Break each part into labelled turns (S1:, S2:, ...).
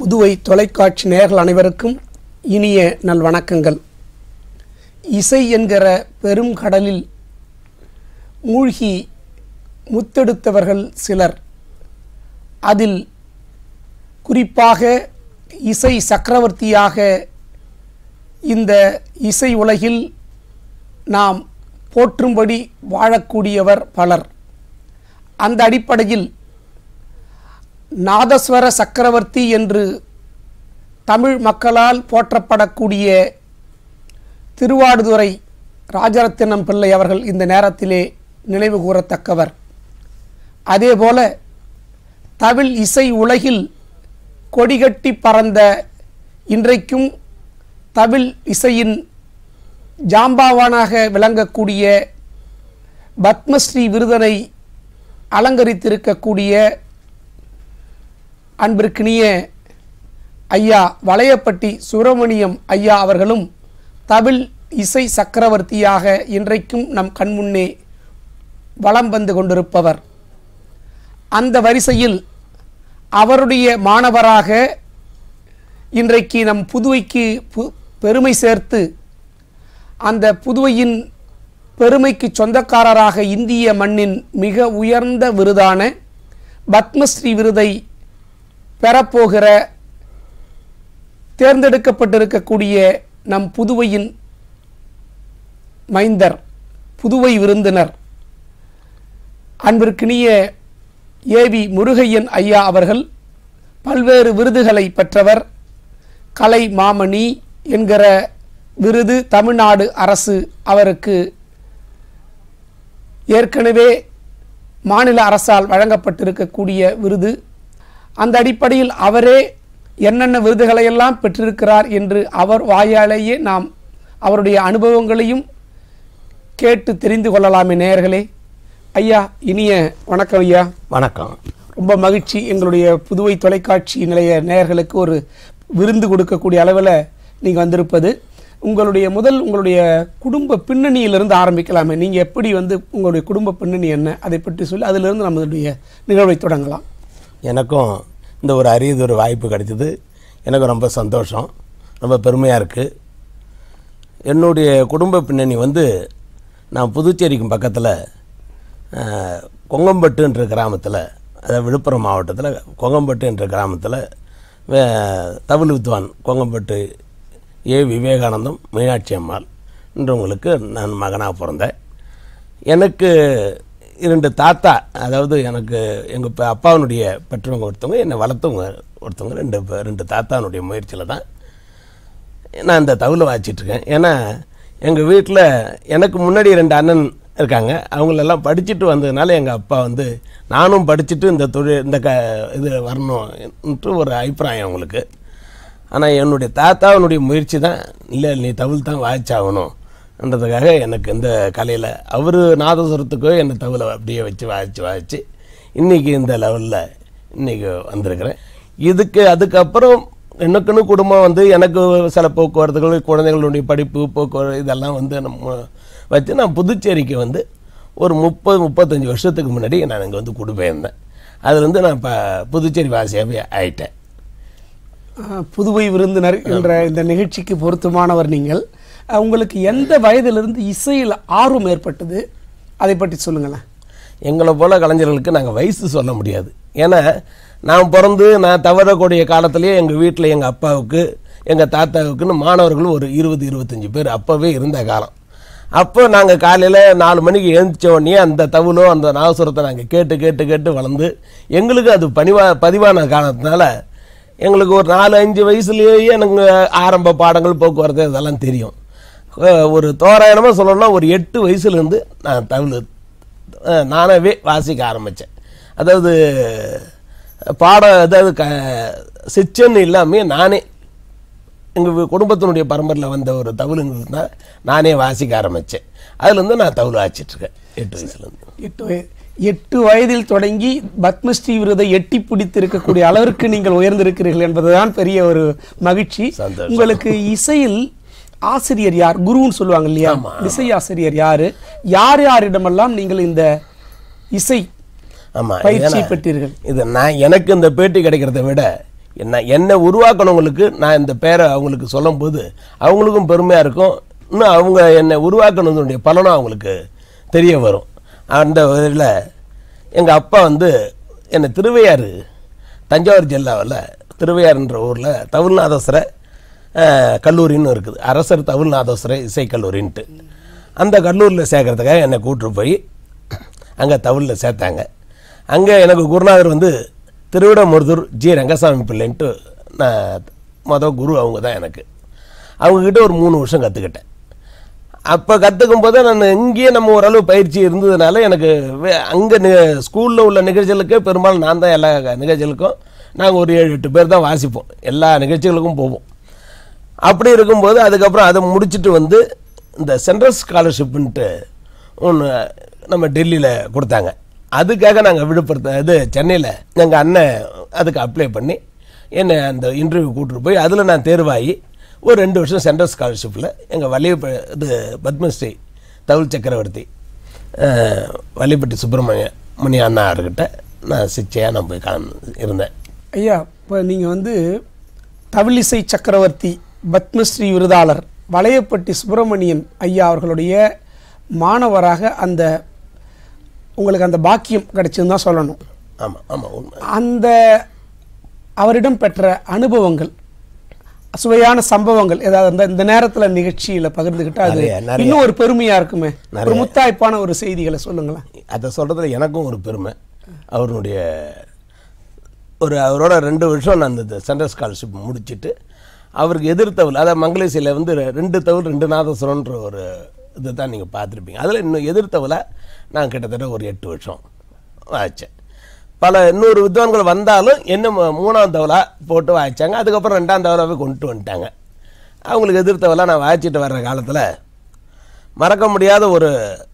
S1: புதுவை தொலைக்காட்சி நேயர்கள் அனைவருக்கும் இனிய நல்வணக்கங்கள் இசை என்கிற பெரும் கடலில் மூழ்கி முத்தெடுத்தவர்கள் சிலர் அதில் குறிப்பாக இசை சக்கரவர்த்தியாக இந்த இசை உலகில் நாம் போற்றும்படி வாழக்கூடியவர் பலர் அந்த அடிப்படையில் நாதஸ்வர சக்கரவர்த்தி என்று தமிழ் மக்களால் போற்றப்படக்கூடிய திருவாடுதுறை ராஜரத்தினம் பிள்ளை அவர்கள் இந்த நேரத்திலே நினைவு கூறத்தக்கவர் அதேபோல தமிழ் இசை உலகில் கொடிகட்டி பறந்த இன்றைக்கும் தமிழ் இசையின் ஜாம்பாவானாக விளங்கக்கூடிய பத்மஸ்ரீ விருதனை அலங்கரித்திருக்கக்கூடிய அன்பிற்கினிய ஐயா வளையப்பட்டி சுப்பிரமணியம் ஐயா அவர்களும் தமிழ் இசை சக்கரவர்த்தியாக இன்றைக்கும் நம் கண்முன்னே வலம் வந்து கொண்டிருப்பவர் அந்த வரிசையில் அவருடைய மாணவராக இன்றைக்கு நம் புதுவைக்கு பு பெருமை சேர்த்து அந்த புதுவையின் பெருமைக்கு சொந்தக்காரராக இந்திய மண்ணின் மிக உயர்ந்த விருதான பத்மஸ்ரீ விருதை பெறப்போகிற தேர்ந்தெடுக்கப்பட்டிருக்கக்கூடிய நம் புதுவையின் மைந்தர் புதுவை விருந்தினர் அன்பிற்கினிய ஏவி முருகையன் ஐயா அவர்கள் பல்வேறு விருதுகளை பெற்றவர் கலை மாமணி என்கிற விருது தமிழ்நாடு அரசு அவருக்கு ஏற்கனவே மாநில அரசால் வழங்கப்பட்டிருக்கக்கூடிய விருது அந்த அடிப்படையில் அவரே என்னென்ன விருதுகளையெல்லாம் பெற்றிருக்கிறார் என்று அவர் வாயாலேயே நாம் அவருடைய அனுபவங்களையும் கேட்டு தெரிந்து கொள்ளலாமே நேயர்களே ஐயா இனிய வணக்கம் ஐயா
S2: வணக்கம்
S1: ரொம்ப மகிழ்ச்சி எங்களுடைய புதுவை தொலைக்காட்சி நிலைய நேயர்களுக்கு ஒரு விருந்து கொடுக்கக்கூடிய அளவில் நீங்கள் வந்திருப்பது உங்களுடைய முதல் உங்களுடைய குடும்ப பின்னணியிலிருந்து ஆரம்பிக்கலாமே நீங்கள் எப்படி வந்து உங்களுடைய குடும்ப பின்னணி என்ன அதை பற்றி சொல்லி அதிலிருந்து நம்மளுடைய நிகழ்வை தொடங்கலாம்
S2: எனக்கும் இந்த ஒரு அரியது ஒரு வாய்ப்பு கிடைச்சது எனக்கு ரொம்ப சந்தோஷம் ரொம்ப பெருமையாக இருக்குது என்னுடைய குடும்ப பின்னணி வந்து நான் புதுச்சேரிக்கும் பக்கத்தில் அஹ், கொங்கம்பட்டுன்ற கிராமத்தில் அதாவது விழுப்புரம் மாவட்டத்தில் கொங்கம்பட்டு என்ற கிராமத்தில் வே- தவில் வித்வான் கொங்கம்பட்டு ஏ விவேகானந்தம் மீனாட்சி அம்மாள் என்றவங்களுக்கு நான் மகனாக பிறந்தேன் எனக்கு இரண்டு தாத்தா அதாவது எனக்கு எங்கள் அப்பாவினுடைய பெற்றவங்க ஒருத்தவங்க என்னை வளர்த்தவங்க ஒருத்தவங்க ரெண்டு பே- ரெண்டு தாத்தானுடைய முயற்சியில் தான் நான் இந்த தவில வாச்சிட்ருக்கேன் ஏன்னா எங்கள் வீட்டில் எனக்கு முன்னாடி ரெண்டு அண்ணன் இருக்காங்க அவங்களெல்லாம் படிச்சுட்டு வந்ததுனால எங்கள் அப்பா வந்து நானும் படிச்சுட்டு இந்த தொழில் இந்த க இது வரணும்ன்ட்டு ஒரு அபிப்பிராயம் அவங்களுக்கு ஆனால் என்னுடைய தாத்தாவினுடைய முயற்சி தான் இல்லை நீ தவில் தான் வாய்ச்சாகணும்ன்றதுக்காக எனக்கு இந்த கலையில் அவர் நாதஸ்வரத்துக்கோ என்னை தவிலை அப்படியே வச்சு வாய்ச்சி வாய்ச்சி இன்றைக்கி இந்த லெவலில் இன்றைக்கி வந்திருக்கிறேன் இதுக்கு அதுக்கப்புறம் எனக்குன்னு குடும்பம் வந்து எனக்கு சில போக்குவரத்துகள் குழந்தைகளுடைய படிப்பு போக்குவரத்து இதெல்லாம் வந்து நம்ம வச்சு நான் புதுச்சேரிக்கு வந்து ஒரு முப்பது முப்பத்தஞ்சு வருஷத்துக்கு முன்னாடி நான் இங்கே வந்து குடிபெயர்ந்தேன் அதுலேருந்து நான் இப்போ புதுச்சேரி வாசியாகவே ஆயிட்டேன்
S1: அஹ், புதுவை விருந்தினர் என்ற இந்த நிகழ்ச்சிக்கு பொருத்தமானவர் நீங்கள் அஹ், உங்களுக்கு எந்த வயதிலிருந்து இசையில் ஆர்வம் ஏற்பட்டது அதை பற்றி சொல்லுங்களேன்
S2: எங்களை போல கலைஞர்களுக்கு நாங்கள் வயசு சொல்ல முடியாது ஏன்னா நான் பிறந்து நான் தவறக்கூடிய காலத்திலேயே எங்கள் வீட்டில் எங்கள் அப்பாவுக்கு எங்கள் தாத்தாவுக்குன்னு மாணவர்கள் ஒரு இருபது இருபத்தஞ்சி பேர் அப்போவே இருந்த காலம் அப்போ நாங்கள் காலையில் நாலு மணிக்கு எழுந்திரிச்ச உடனே அந்த தவுலோ அந்த நாகசுரத்தை நாங்கள் கேட்டு கேட்டு கேட்டு வளர்ந்து எங்களுக்கு அது பணிவா பதிவான காரணத்தினால எங்களுக்கு ஒரு நாலு அஞ்சு வயசுலேயே எனக்கு ஆரம்ப பாடங்கள் போக்குவரத்து இதெல்லாம் தெரியும் அஹ் ஒரு தோராயமாக சொல்லணும்னா ஒரு எட்டு வயசுலேருந்து நான் தமிழ் அஹ் நானாவே வாசிக்க ஆரம்பித்தேன் அதாவது பாடம் அதாவது க சிச்சன்னு இல்லாமல் நானே எங்கள் குடும்பத்தினுடைய பரம்பரையில் வந்த ஒரு தவுளுங்கிறது தான் நானே வாசிக்க ஆரம்பித்தேன் அதுலேருந்து நான் தவுள் வாச்சிட்ருக்கேன் எட்டு வயசுலேருந்து
S1: எட்டு வய எட்டு வயதில் தொடங்கி பத்மஸ்ரீ விருதை எட்டி பிடித்து இருக்கக்கூடிய அளவிற்கு நீங்கள் உயர்ந்திருக்கிறீர்கள் என்பதுதான் பெரிய ஒரு மகிழ்ச்சி
S2: சந்தோஷம்.
S1: உங்களுக்கு இசையில் ஆசிரியர் யார் குருன்னு சொல்லுவாங்க இல்லையா இசை ஆசிரியர் யாரு யார் யாரிடமெல்லாம் நீங்கள் இந்த இசை
S2: ஆமாம்
S1: பயிற்சி பெற்றீர்கள்
S2: இது நான் எனக்கு இந்த பேட்டி கிடைக்கிறத விட என்ன என்னை உருவாக்கினவங்களுக்கு நான் இந்த பேரை அவங்களுக்கு சொல்லும்போது அவங்களுக்கும் பெருமையாக இருக்கும் இன்னும் அவங்க என்னை உருவாக்கினதுடைய பலனும் அவங்களுக்கு தெரிய வரும் அந்த இதில் எங்கள் அப்பா வந்து என்னை திருவையாறு தஞ்சாவூர் ஜில்லாவில் திருவையாறுன்ற ஊரில் தமிழ்நாதஸ்வர அஹ், கல்லூரின்னு இருக்குது அரசர் தமிழ்நாதஸ்வர இசைக்கல்லூரின்ட்டு அந்த கல்லூரியில் சேர்க்கறதுக்காக என்னை கூட்டிட்டு போய் அங்கே தவிழில் சேர்த்தாங்க அங்கே எனக்கு குருநாதர் வந்து திருவிடமுருதூர் ஜி ரங்கசாமி பிள்ளைன்ட்டு நான் மொதல் குரு அவங்க தான் எனக்கு அவங்கக்கிட்ட ஒரு மூணு வருஷம் கற்றுக்கிட்டேன் அப்போ கற்றுக்கும் போது நான் இங்கேயே நம்ம ஓரளவு பயிற்சி இருந்ததுனால எனக்கு அங்கே ஸ்கூலில் உள்ள நிகழ்ச்சிகளுக்கே பெரும்பாலும் நான் தான் எல்லா நிகழ்ச்சிகளுக்கும் நாங்கள் ஒரு ஏழு எட்டு பேர் தான் வாசிப்போம் எல்லா நிகழ்ச்சிகளுக்கும் போவோம் அப்படி இருக்கும்போது அதுக்கப்புறம் அதை முடிச்சுட்டு வந்து இந்த சென்ட்ரல் ஸ்காலர்ஷிப்ன்ட்டு ஒன்று நம்ம டெல்லியில் கொடுத்தாங்க அதுக்காக நாங்கள் விழுப்புரத்து இது சென்னையில் எங்கள் அண்ணன் அதுக்கு அப்ளை பண்ணி என்னை அந்த இன்டர்வியூ கூட்டிட்டு போய் அதில் நான் தேர்வாகி ஒரு ரெண்டு வருஷம் சென்ட்ரல் ஸ்காலர்ஷிப்பில் எங்கள் வலிய இது பத்மஸ்ரீ தவுள் சக்கரவர்த்தி அஹ், வள்ளிப்பட்டி சுப்பிரமணிய மணி அண்ணார்கிட்ட நான் சிச்சையாக நான் போய் காண் இருந்தேன்
S1: ஐயா இப்போ நீங்கள் வந்து தவிழிசை சக்கரவர்த்தி பத்மஸ்ரீ விருதாளர் வளையப்பட்டி சுப்பிரமணியன் ஐயா அவர்களுடைய மாணவராக அந்த உங்களுக்கு அந்த பாக்கியம் கிடைச்சதுன்னு தான் சொல்லணும்
S2: ஆமாம் ஆமாம் உண்மை
S1: அந்த அவரிடம் பெற்ற அனுபவங்கள் சுவையான சம்பவங்கள் ஏதாவது இந்த இந்த நேரத்தில் நிகழ்ச்சியில் பகிர்ந்துக்கிட்டா அது
S2: நிறைய, நிறைய.
S1: இன்னும் ஒரு பெருமையா இருக்குமே ஒரு முத்தாய்ப்பான ஒரு செய்திகளை சொல்லுங்களேன்
S2: அதை சொல்கிறதுல எனக்கும் ஒரு பெருமை அவருடைய ஒரு அவரோட ரெண்டு வருஷம் நான் அந்த சென்ட்ரல் ஸ்காலர்ஷிப் முடிச்சிட்டு அவருக்கு எதிர்த்தவள் அதாவது மங்களேசியில் வந்து ரெண்டு தவுள் ரெண்டு நாதஸ்வரம்ன்ற ஒரு இதை தான் நீங்கள் பார்த்துருப்பீங்க அதில் இன்னும் எதிர்த்தவளை நான் கிட்டத்தட்ட ஒரு எட்டு வருஷம் வாய்ச்சேன் பல இன்னொரு வித்வான்கள் வந்தாலும் என்ன மூ- மூணாம் தவலா போட்டு வாய்ச்சாங்க அதுக்கப்புறம் ரெண்டாம் தவலாவே கொண்டு வந்துட்டாங்க அவங்களுக்கு எதிர்த்தவளா நான் வாய்ச்சிட்டு வர்ற காலத்தில் மறக்க முடியாத ஒரு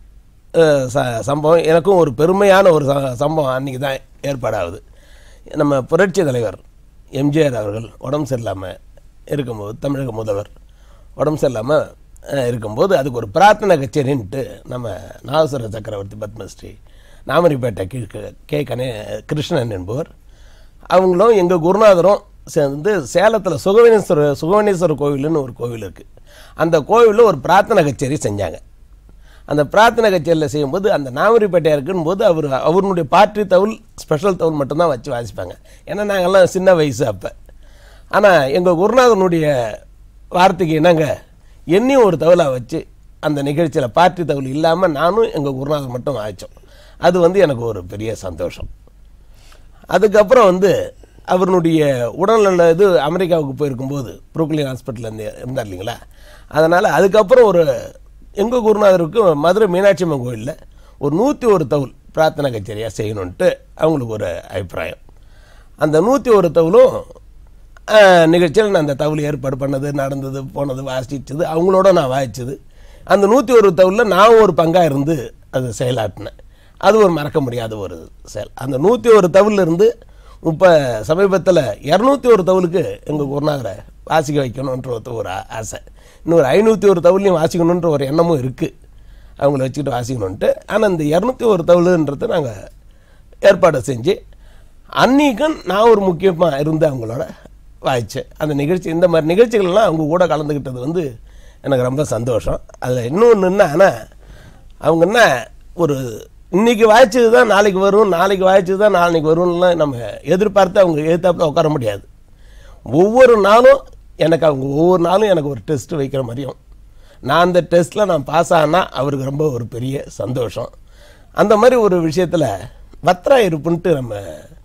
S2: அஹ், ச- சம்பவம் எனக்கும் ஒரு பெருமையான ஒரு ச- சம்பவம் அன்றைக்கி தான் ஏற்பாடாகுது நம்ம புரட்சி தலைவர் எம்ஜிஆர் அவர்கள் உடம்பு சரியில்லாமல் இருக்கும்போது தமிழக முதல்வர் உடம்பு சரியில்லாமல் அஹ், இருக்கும்போது அதுக்கு ஒரு பிரார்த்தனை கச்சேரின்ட்டு நம்ம நாகசுர சக்கரவர்த்தி பத்மஸ்ரீ நாமரிப்பேட்டை கீழ்க்கு கே கணே கிருஷ்ணன் என்பவர் அவங்களும் எங்கள் குருநாதரும் சேர்ந்து சேலத்தில் சுகவனேஸ்வரர் சுகவனேஸ்வரர் கோவில்னு ஒரு கோவில் இருக்குது அந்த கோவிலில் ஒரு பிரார்த்தனை கச்சேரி செஞ்சாங்க அந்த பிரார்த்தனை கச்சேரியில் செய்யும்போது அந்த நாமரிப்பேட்டையாக இருக்கும்போது அவர் அவருடைய பார்ட்டி தவுள் ஸ்பெஷல் தவுள் மட்டும்தான் வச்சு வாசிப்பாங்க ஏன்னா நாங்கள்லாம் சின்ன வயசு அப்போ ஆனால் எங்கள் குருநாதனுடைய வார்த்தைக்கு என்னங்க என்னையும் ஒரு தவுளை வச்சு அந்த நிகழ்ச்சியில் பார்ட்டி தவுள் இல்லாமல் நானும் எங்கள் குருநாதர் மட்டும் வாய்ச்சோம் அது வந்து எனக்கு ஒரு பெரிய சந்தோஷம் அதுக்கப்புறம் வந்து அவருடைய உடல்நல இது அமெரிக்காவுக்கு போயிருக்கும்போது புரூக்லின் ஹாஸ்பிட்டலில் இருந்து இருந்தார் இல்லைங்களா அதனால் அதுக்கப்புறம் ஒரு எங்கள் குருநாதருக்கு மதுரை மீனாட்சி அம்மன் கோயிலில் ஒரு நூற்றி ஒரு தவுள் பிரார்த்தனை கச்சேரியாக செய்யணுன்ட்டு அவங்களுக்கு ஒரு அபிப்பிராயம் அந்த நூற்றி ஒரு தவுளும் நிகழ்ச்சியில் நான் அந்த தவுள் ஏற்பாடு பண்ணது நடந்தது போனது வாசிச்சது அவங்களோட நான் வாசிச்சது அந்த நூற்றி ஒரு தவுளில் நான் ஒரு பங்காக இருந்து அது செயலாற்றினேன் அது ஒரு மறக்க முடியாத ஒரு செயல் அந்த நூற்றி ஒரு தவுல்ல இருந்து இப்போ சமீபத்தில் இரநூத்தி ஒரு தவுலுக்கு எங்கள் குருநாதரை வாசிக்க வைக்கணுன்ற ஒரு- ஒரு ஆ- ஆசை இன்னொரு ஐநூற்றி ஒரு தவுலையும் வாசிக்கணுன்ற ஒரு எண்ணமும் இருக்குது அவங்கள வச்சுக்கிட்டு வாசிக்கணுன்ட்டு ஆனால் இந்த இரநூத்தி ஒரு தவுளுன்றது நாங்கள் ஏற்பாடு செஞ்சு அன்னைக்கும் நான் ஒரு முக்கியமாக இருந்து அவங்களோட வாய்ச்சேன் அந்த நிகழ்ச்சி இந்த மாதிரி நிகழ்ச்சிகள்லாம் அவங்க கூட கலந்துக்கிட்டது வந்து எனக்கு ரொம்ப சந்தோஷம் அதில் இன்னொன்று என்ன ஆனால் அவங்க என்ன ஒரு இன்னைக்கு வாய்ச்சது தான் நாளைக்கு வரும் நாளைக்கு வாய்ச்சது தான் நாளைக்கு வரும்லாம் நம்ம எதிர்பார்த்து அவங்க எதிர்த்தாப்புல உட்கார முடியாது ஒவ்வொரு நாளும் எனக்கு அவங்க ஒவ்வொரு நாளும் எனக்கு ஒரு டெஸ்ட் வைக்கிற மாதிரியும் நான் அந்த டெஸ்ட்டில் நான் பாஸ் ஆனால் அவருக்கு ரொம்ப ஒரு பெரிய சந்தோஷம் அந்த மாதிரி ஒரு விஷயத்தில் வத்ரா இருப்புன்ட்டு நம்ம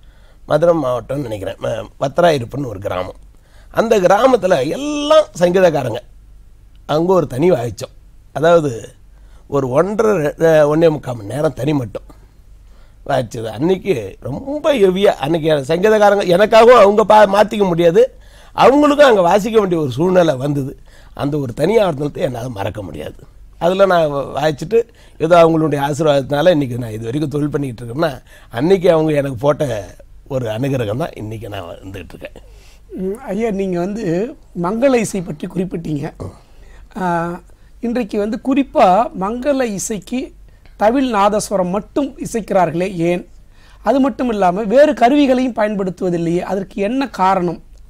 S2: மதுரை மாவட்டம்னு நினைக்கிறேன் ம- வத்ரா இருப்புன்னு ஒரு கிராமம் அந்த கிராமத்தில் எல்லாம் சங்கீதக்காரங்க அங்கே ஒரு தனி வாய்ச்சோம் அதாவது ஒரு ஒன்றரை ரெ- ஒன்றே முக்கால் மணி நேரம் தனி மட்டும் வாய்ச்சது அன்னைக்கு ரொம்ப ஹெவியாக அன்னைக்கு சங்கீதக்காரங்க எனக்காகவும் அவங்க பா மாற்றிக்க முடியாது அவங்களுக்கும் அங்கே வாசிக்க வேண்டிய ஒரு சூழ்நிலை வந்தது அந்த ஒரு தனியார்த்தத்தை என்னால் மறக்க முடியாது அதில் நான் வாய்ச்சிட்டு ஏதோ அவங்களுடைய ஆசீர்வாதத்தினால இன்றைக்கி நான் இது வரைக்கும் தொழில் பண்ணிக்கிட்டு இருக்கேன்னா அன்னைக்கு அவங்க எனக்கு போட்ட ஒரு அனுகிரகம் தான் இன்றைக்கி நான் வந்துகிட்டு இருக்கேன்
S1: ம், ஐயா நீங்கள் வந்து மங்கள இசை பற்றி குறிப்பிட்டீங்க ஆ, இன்றைக்கு வந்து குறிப்பாக மங்கள இசைக்கு தவில் நாதஸ்வரம் மட்டும் இசைக்கிறார்களே ஏன் அது மட்டும் இல்லாமல் வேறு கருவிகளையும் பயன்படுத்துவதில்லையே அதற்கு என்ன காரணம்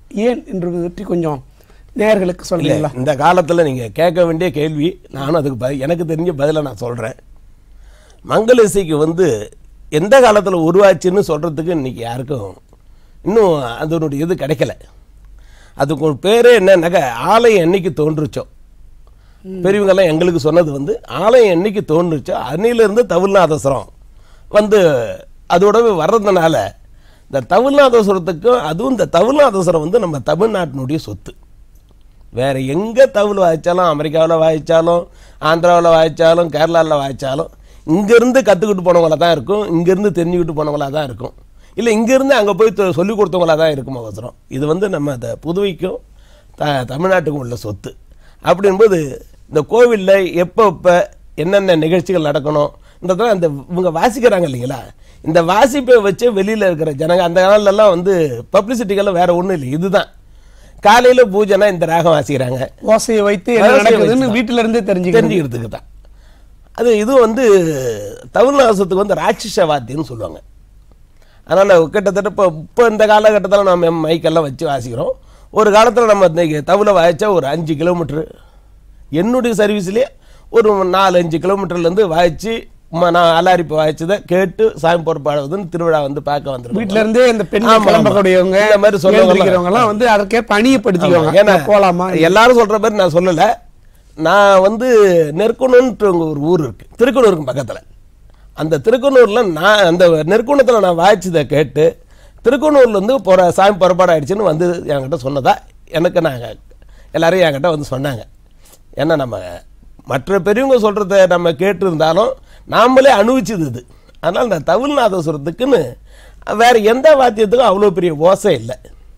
S1: ஏன் என்று பற்றி கொஞ்சம் நேயர்களுக்கு
S2: இல்லை
S1: சொல்றீங்களா
S2: இந்த காலத்தில் நீங்கள் கேட்க வேண்டிய கேள்வி நானும் அதுக்கு ப எனக்கு தெரிஞ்ச பதிலை நான் சொல்கிறேன் மங்கள இசைக்கு வந்து எந்த காலத்தில் உருவாச்சுன்னு சொல்கிறதுக்கு இன்னைக்கு யாருக்கும் இன்னும் அதனுடைய இது கிடைக்கல அதுக்கு ஒரு பேரே என்னன்னாக்கா ஆலயம் என்னைக்கு தோன்றுச்சோ பெரியவங்கெல்லாம் எங்களுக்கு சொன்னது வந்து ஆலயம் என்னைக்கு தோன்றுச்சோ அன்னிலிருந்து தமிழ்நாதசுரம் வந்து அதோடவே வர்றதுனால இந்த தமிழ்நாதசுரத்துக்கும் அதுவும் இந்த தமிழ்நாதசுரம் வந்து நம்ம தமிழ்நாட்டினுடைய சொத்து வேற எங்கே தவில் வாய்ச்சாலும் அமெரிக்காவில் வாய்ச்சாலும் ஆந்திராவில் வாய்ச்சாலும் கேரளாவில் வாய்ச்சாலும் இங்கேருந்து கற்றுக்கிட்டு போனவங்களா தான் இருக்கும் இங்கேருந்து தெரிஞ்சுக்கிட்டு போனவங்களா தான் இருக்கும் இல்லை இங்கேருந்து அங்கே போய் தொ- சொல்லிக் கொடுத்தவங்களா தான் இருக்கும் அவசரம் இது வந்து நம்ம இந்த புதுவைக்கும் த தமிழ்நாட்டுக்கும் உள்ள சொத்து அப்படின்போது இந்த கோவிலில் எப்போ எப்போ என்னென்ன நிகழ்ச்சிகள் நடக்கணும் இந்த அந்த இவங்க வாசிக்கிறாங்க இல்லைங்களா இந்த வாசிப்பை வச்சு வெளியில் இருக்கிற ஜனங்க அந்த காலத்துலலாம் வந்து பப்ளிசிட்டிக்கெல்லாம் வேற ஒன்றும் இல்லை இதுதான் காலையில் பூஜைனா இந்த ராகம் வாசிக்கிறாங்க
S1: ஓசையை வைத்து என்ன
S2: ஓசையை
S1: நடக்குதுன்னு
S2: வச்சுதான்.
S1: வீட்டில இருந்தே தெரிஞ்சுக்கிறது
S2: தெரிஞ்சுக்கிறதுக்கு தான் அது இது வந்து தமிழ்நாசத்துக்கு வந்து ராட்சச வாத்தியம்னு சொல்லுவாங்க அதனால் கிட்டத்தட்ட இப்போ இப்போ இந்த காலகட்டத்தில் நம்ம மைக்கெல்லாம் வச்சு வாசிக்கிறோம் ஒரு காலத்தில் நம்ம இன்னைக்கு தவில வாய்ச்சா ஒரு அஞ்சு கிலோமீட்ரு என்னுடைய சர்வீஸ்லேயே ஒரு நாலு அஞ்சு கிலோமீட்டர்லேருந்து வாய்ச்சி ம- நான் அலாரிப்பு வாய்ச்சதை கேட்டு சாமி பொறுப்பாடுவதுன்னு திருவிழா வந்து பார்க்க வந்துருக்கோம்
S1: வீட்ல இருந்தே இந்த
S2: ஆமா,
S1: பெண்கள்
S2: ஆமா.
S1: கிளம்பக்கூடியவங்க
S2: இந்த மாதிரி சொல்றவங்க
S1: எழுந்திருக்கிறவங்க எல்லாம் வந்து அதற்கேற்ப அணியப்படுத்திக்குவாங்க
S2: ஏன்னா
S1: நான் போலாமா
S2: எல்லாரும் சொல்ற மாதிரி நான் சொல்லல நான் வந்து நெற்குணன்ட்டு ஒரு ஊர் இருக்கு திருக்குனூருக்கு பக்கத்துல அந்த திருக்குனூர்ல நான் அந்த நெற்குணத்துல நான் வாய்ச்சதை கேட்டு திருக்குனூர்ல இருந்து போற சாமி புறப்பாடு ஆயிடுச்சுன்னு வந்து என்கிட்ட சொன்னதா எனக்கு நாங்க எல்லாரும் என்கிட்ட வந்து சொன்னாங்க ஏன்னா நம்ம மற்ற பெரியவங்க சொல்றத நம்ம கேட்டிருந்தாலும் நாமளே அனுபவிச்சது இது அதனால இந்த தமிழ்நாதசுரத்துக்குன்னு வேற எந்த வாத்தியத்துக்கும் அவ்வளோ பெரிய ஓசை இல்லை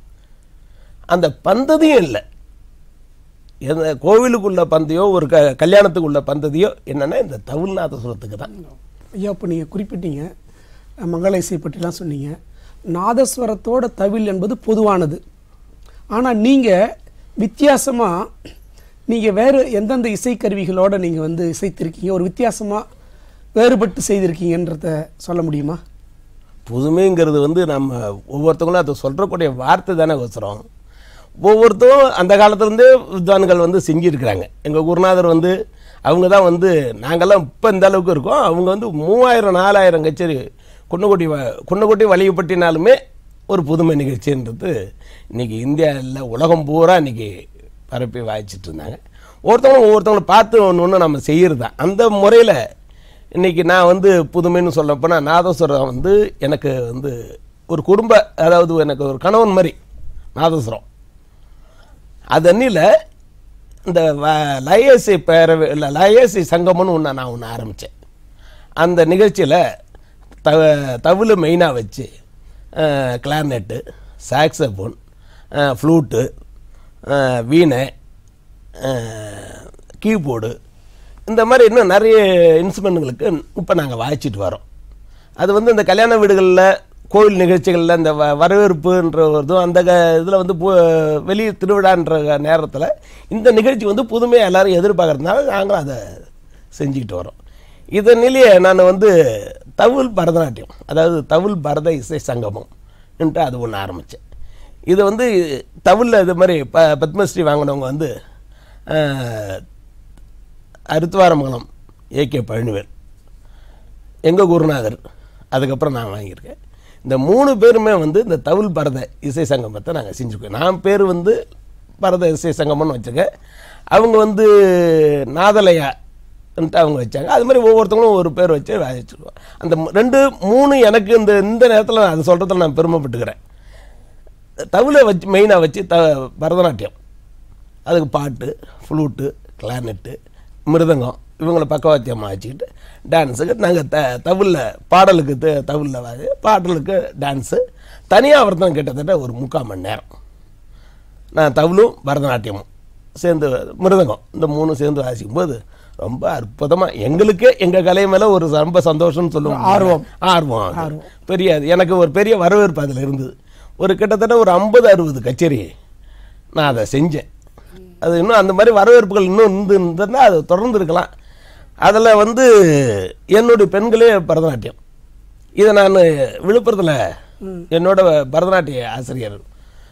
S2: அந்த பந்ததியும் இல்லை எந்த கோவிலுக்குள்ள பந்தயோ ஒரு க கல்யாணத்துக்குள்ள பந்ததியோ என்னன்னா இந்த தமிழ்நாதசுரத்துக்கு தான்
S1: ஐயா இப்போ நீங்கள் குறிப்பிட்டீங்க அஹ், மங்கள இசை பற்றிலாம் சொன்னீங்க நாதஸ்வரத்தோட தவில் என்பது பொதுவானது ஆனால் நீங்கள் வித்தியாசமாக நீங்கள் வேறு எந்தெந்த இசைக்கருவிகளோட நீங்கள் வந்து இசைத்திருக்கீங்க ஒரு வித்தியாசமாக வேறுபட்டு செய்திருக்கீங்கன்றத சொல்ல முடியுமா
S2: புதுமைங்கிறது வந்து நம்ம ஒவ்வொருத்தவங்களும் அதை சொல்றக்கூடிய வார்த்தை தானே அவசரம் ஒவ்வொருத்தரும் அந்த காலத்துலேருந்தே வித்வான்கள் வந்து செஞ்சிருக்கிறாங்க எங்கள் குருநாதர் வந்து அவங்க தான் வந்து நாங்கெல்லாம் இப்போ இந்த அளவுக்கு இருக்கோம் அவங்க வந்து மூவாயிரம் நாலாயிரம் கச்சேரி குன்னக்குட்டி வ- குன்னக்குட்டி வலியப்பட்டினாலுமே ஒரு புதுமை நிகழ்ச்சின்றது இன்னைக்கு இந்தியாவில் உலகம் பூரா இன்னைக்கு பரப்பி வாய்ச்சிட்டு இருந்தாங்க ஒவ்வொருத்தவங்களும் ஒவ்வொருத்தவங்களும் பார்த்து ஒன்று ஒன்று நம்ம செய்கிறது தான் அந்த முறையில் இன்னைக்கு நான் வந்து புதுமைன்னு சொல்ல போனால் நாதஸ்வரம் வந்து எனக்கு வந்து ஒரு குடும்ப அதாவது எனக்கு ஒரு கணவன் மாதிரி நாதஸ்வரம் அது அன்னியில் இந்த வ- லயேசி பேரவை இல்லை லயேசி சங்கமம்னு ஒன்று நான் ஒன்று ஆரம்பித்தேன் அந்த நிகழ்ச்சியில் த தவில் மெயினாக வச்சு கிளார்னெட்டு சாக்ஸபோன் ஃப்ளூட்டு வீணை கீபோர்டு இந்த மாதிரி இன்னும் நிறைய இன்ஸ்ட்ருமெண்ட்டுகளுக்கு இப்போ நாங்கள் வாய்ச்சிட்டு வரோம் அது வந்து இந்த கல்யாண வீடுகளில் கோவில் நிகழ்ச்சிகளில் இந்த வ வரவேற்புன்ற இதுவும் அந்த இதில் வந்து பு வெளி திருவிழான்ற நேரத்தில் இந்த நிகழ்ச்சி வந்து புதுமையாக எல்லாரும் எதிர்பார்க்கறதுனால நாங்களும் அதை செஞ்சுக்கிட்டு வரோம் இதனிலேயே நான் வந்து தவில் பரதநாட்டியம் அதாவது தவில் பரத இசை சங்கமம் ன்ட்டு அது ஒன்று ஆரம்பித்தேன் இது வந்து தவிலில் இது மாதிரி ப பத்மஸ்ரீ வாங்கினவங்க வந்து அஹ், அருத்துவாரமங்கலம் ஏகே பழனிவேல் எங்கள் குருநாதர் அதுக்கப்புறம் நான் வாங்கியிருக்கேன் இந்த மூணு பேருமே வந்து இந்த தவில் பரத இசை சங்கமத்தை நாங்கள் செஞ்சுருக்கோம் நான் பேர் வந்து பரத இசை சங்கமம்னு வச்சுருக்கேன் அவங்க வந்து நாதலையா அவங்க வச்சாங்க அது மாதிரி ஒவ்வொருத்தவங்களும் ஒரு பேர் வச்சு வச்சுருக்கோம் அந்த மு- ரெண்டு மூணு எனக்கு இந்த இந்த நேரத்தில் நான் அதை சொல்கிறதுல நான் பெருமைப்பட்டுக்கிறேன் தவிலை வச்சு மெயினாக வச்சு த பரதநாட்டியம் அதுக்கு பாட்டு ஃப்ளூட்டு கிளானெட்டு மிருதங்கம் இவங்கள பக்கவாத்தியமாக வச்சுக்கிட்டு டான்ஸுக்கு நாங்கள் த தவிலில் பாடலுக்கு த தவிலில் வாது பாடலுக்கு டான்ஸு தனியாக ஒருத்தன் கிட்டத்தட்ட ஒரு முக்கால் மணி நேரம் நான் தவிலும் பரதநாட்டியமும் சேர்ந்து மிருதங்கம் இந்த மூணும் சேர்ந்து வாசிக்கும் போது ரொம்ப அற்புதமாக எங்களுக்கே எங்கள் கலை மேலே ஒரு ரொம்ப சந்தோஷம்னு சொல்லுவோம்
S1: ஆர்வம்.
S2: ஆர்வம் அது. பெரிய அது. எனக்கு ஒரு பெரிய வரவேற்பு அதில் இருந்தது ஒரு கிட்டத்தட்ட ஒரு ஐம்பது அறுபது கச்சேரி நான் அதை செஞ்சேன் அது இன்னும் அந்த மாதிரி வரவேற்புகள் இன்னும் இருந்து இருந்ததுன்னா அது தொடர்ந்து இருக்கலாம் அதில் வந்து என்னுடைய பெண்களே பரதநாட்டியம் இதை நான் விழுப்புரத்தில் என்னோட பரதநாட்டிய ஆசிரியர்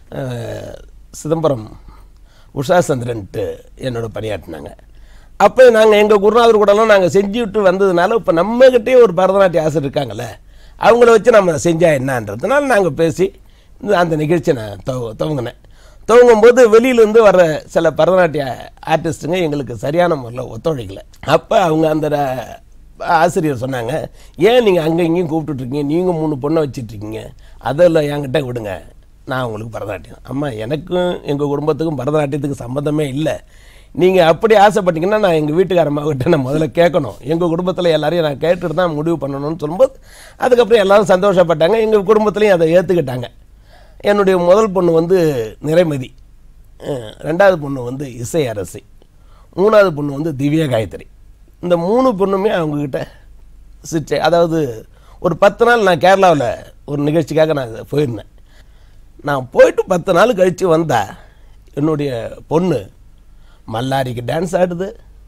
S2: அஹ், சிதம்பரம் உஷா சந்திரன்ட்டு என்னோட பணியாற்றினாங்க அப்போ நாங்கள் எங்கள் குருநாதர் கூடலாம் நாங்கள் செஞ்சுட்டு வந்ததுனால இப்போ நம்மகிட்டயே ஒரு பரதநாட்டிய ஆசிரியர் இருக்காங்கல்ல அவங்கள வச்சு நம்ம செஞ்சா என்னன்றதுனால நாங்கள் பேசி இந்த அந்த நிகழ்ச்சியை நான் துவ துவங்கினேன் துவங்கும்போது வெளியிலேருந்து வர சில பரதநாட்டிய ஆர்டிஸ்ட்டுங்க எங்களுக்கு சரியான முறையில் ஒத்துழைக்கல அப்போ அவங்க அந்த ர- ஆசிரியர் சொன்னாங்க ஏன் நீங்கள் அங்கே இங்கேயும் கூப்பிட்டுட்ருக்கீங்க நீங்கள் மூணு பொண்ணை வச்சிட்ருக்கீங்க அதில் என்கிட்ட விடுங்க நான் உங்களுக்கு பரதநாட்டியம் அம்மா எனக்கும் எங்கள் குடும்பத்துக்கும் பரதநாட்டியத்துக்கு சம்மந்தமே இல்லை நீங்கள் அப்படி ஆசைப்பட்டீங்கன்னா நான் எங்கள் வீட்டுக்காரம்மாவிட்ட நான் முதல்ல கேட்கணும் எங்கள் குடும்பத்தில் எல்லாரையும் நான் கேட்டுட்டு தான் முடிவு பண்ணணும்னு சொல்லும்போது அதுக்கப்புறம் எல்லாரும் சந்தோஷப்பட்டாங்க எங்கள் குடும்பத்துலேயும் அதை ஏற்றுக்கிட்டாங்க என்னுடைய முதல் பொண்ணு வந்து நிறைமதி அஹ் ரெண்டாவது பொண்ணு வந்து இசை அரசி மூணாவது பொண்ணு வந்து திவ்யா காயத்ரி இந்த மூணு பொண்ணுமே அவங்கக்கிட்ட சிச்சை அதாவது ஒரு பத்து நாள் நான் கேரளாவில் ஒரு நிகழ்ச்சிக்காக நான் போயிருந்தேன் நான் போயிட்டு பத்து நாள் கழித்து வந்தா என்னுடைய பொண்ணு மல்லாரிக்கு டான்ஸ் ஆடுது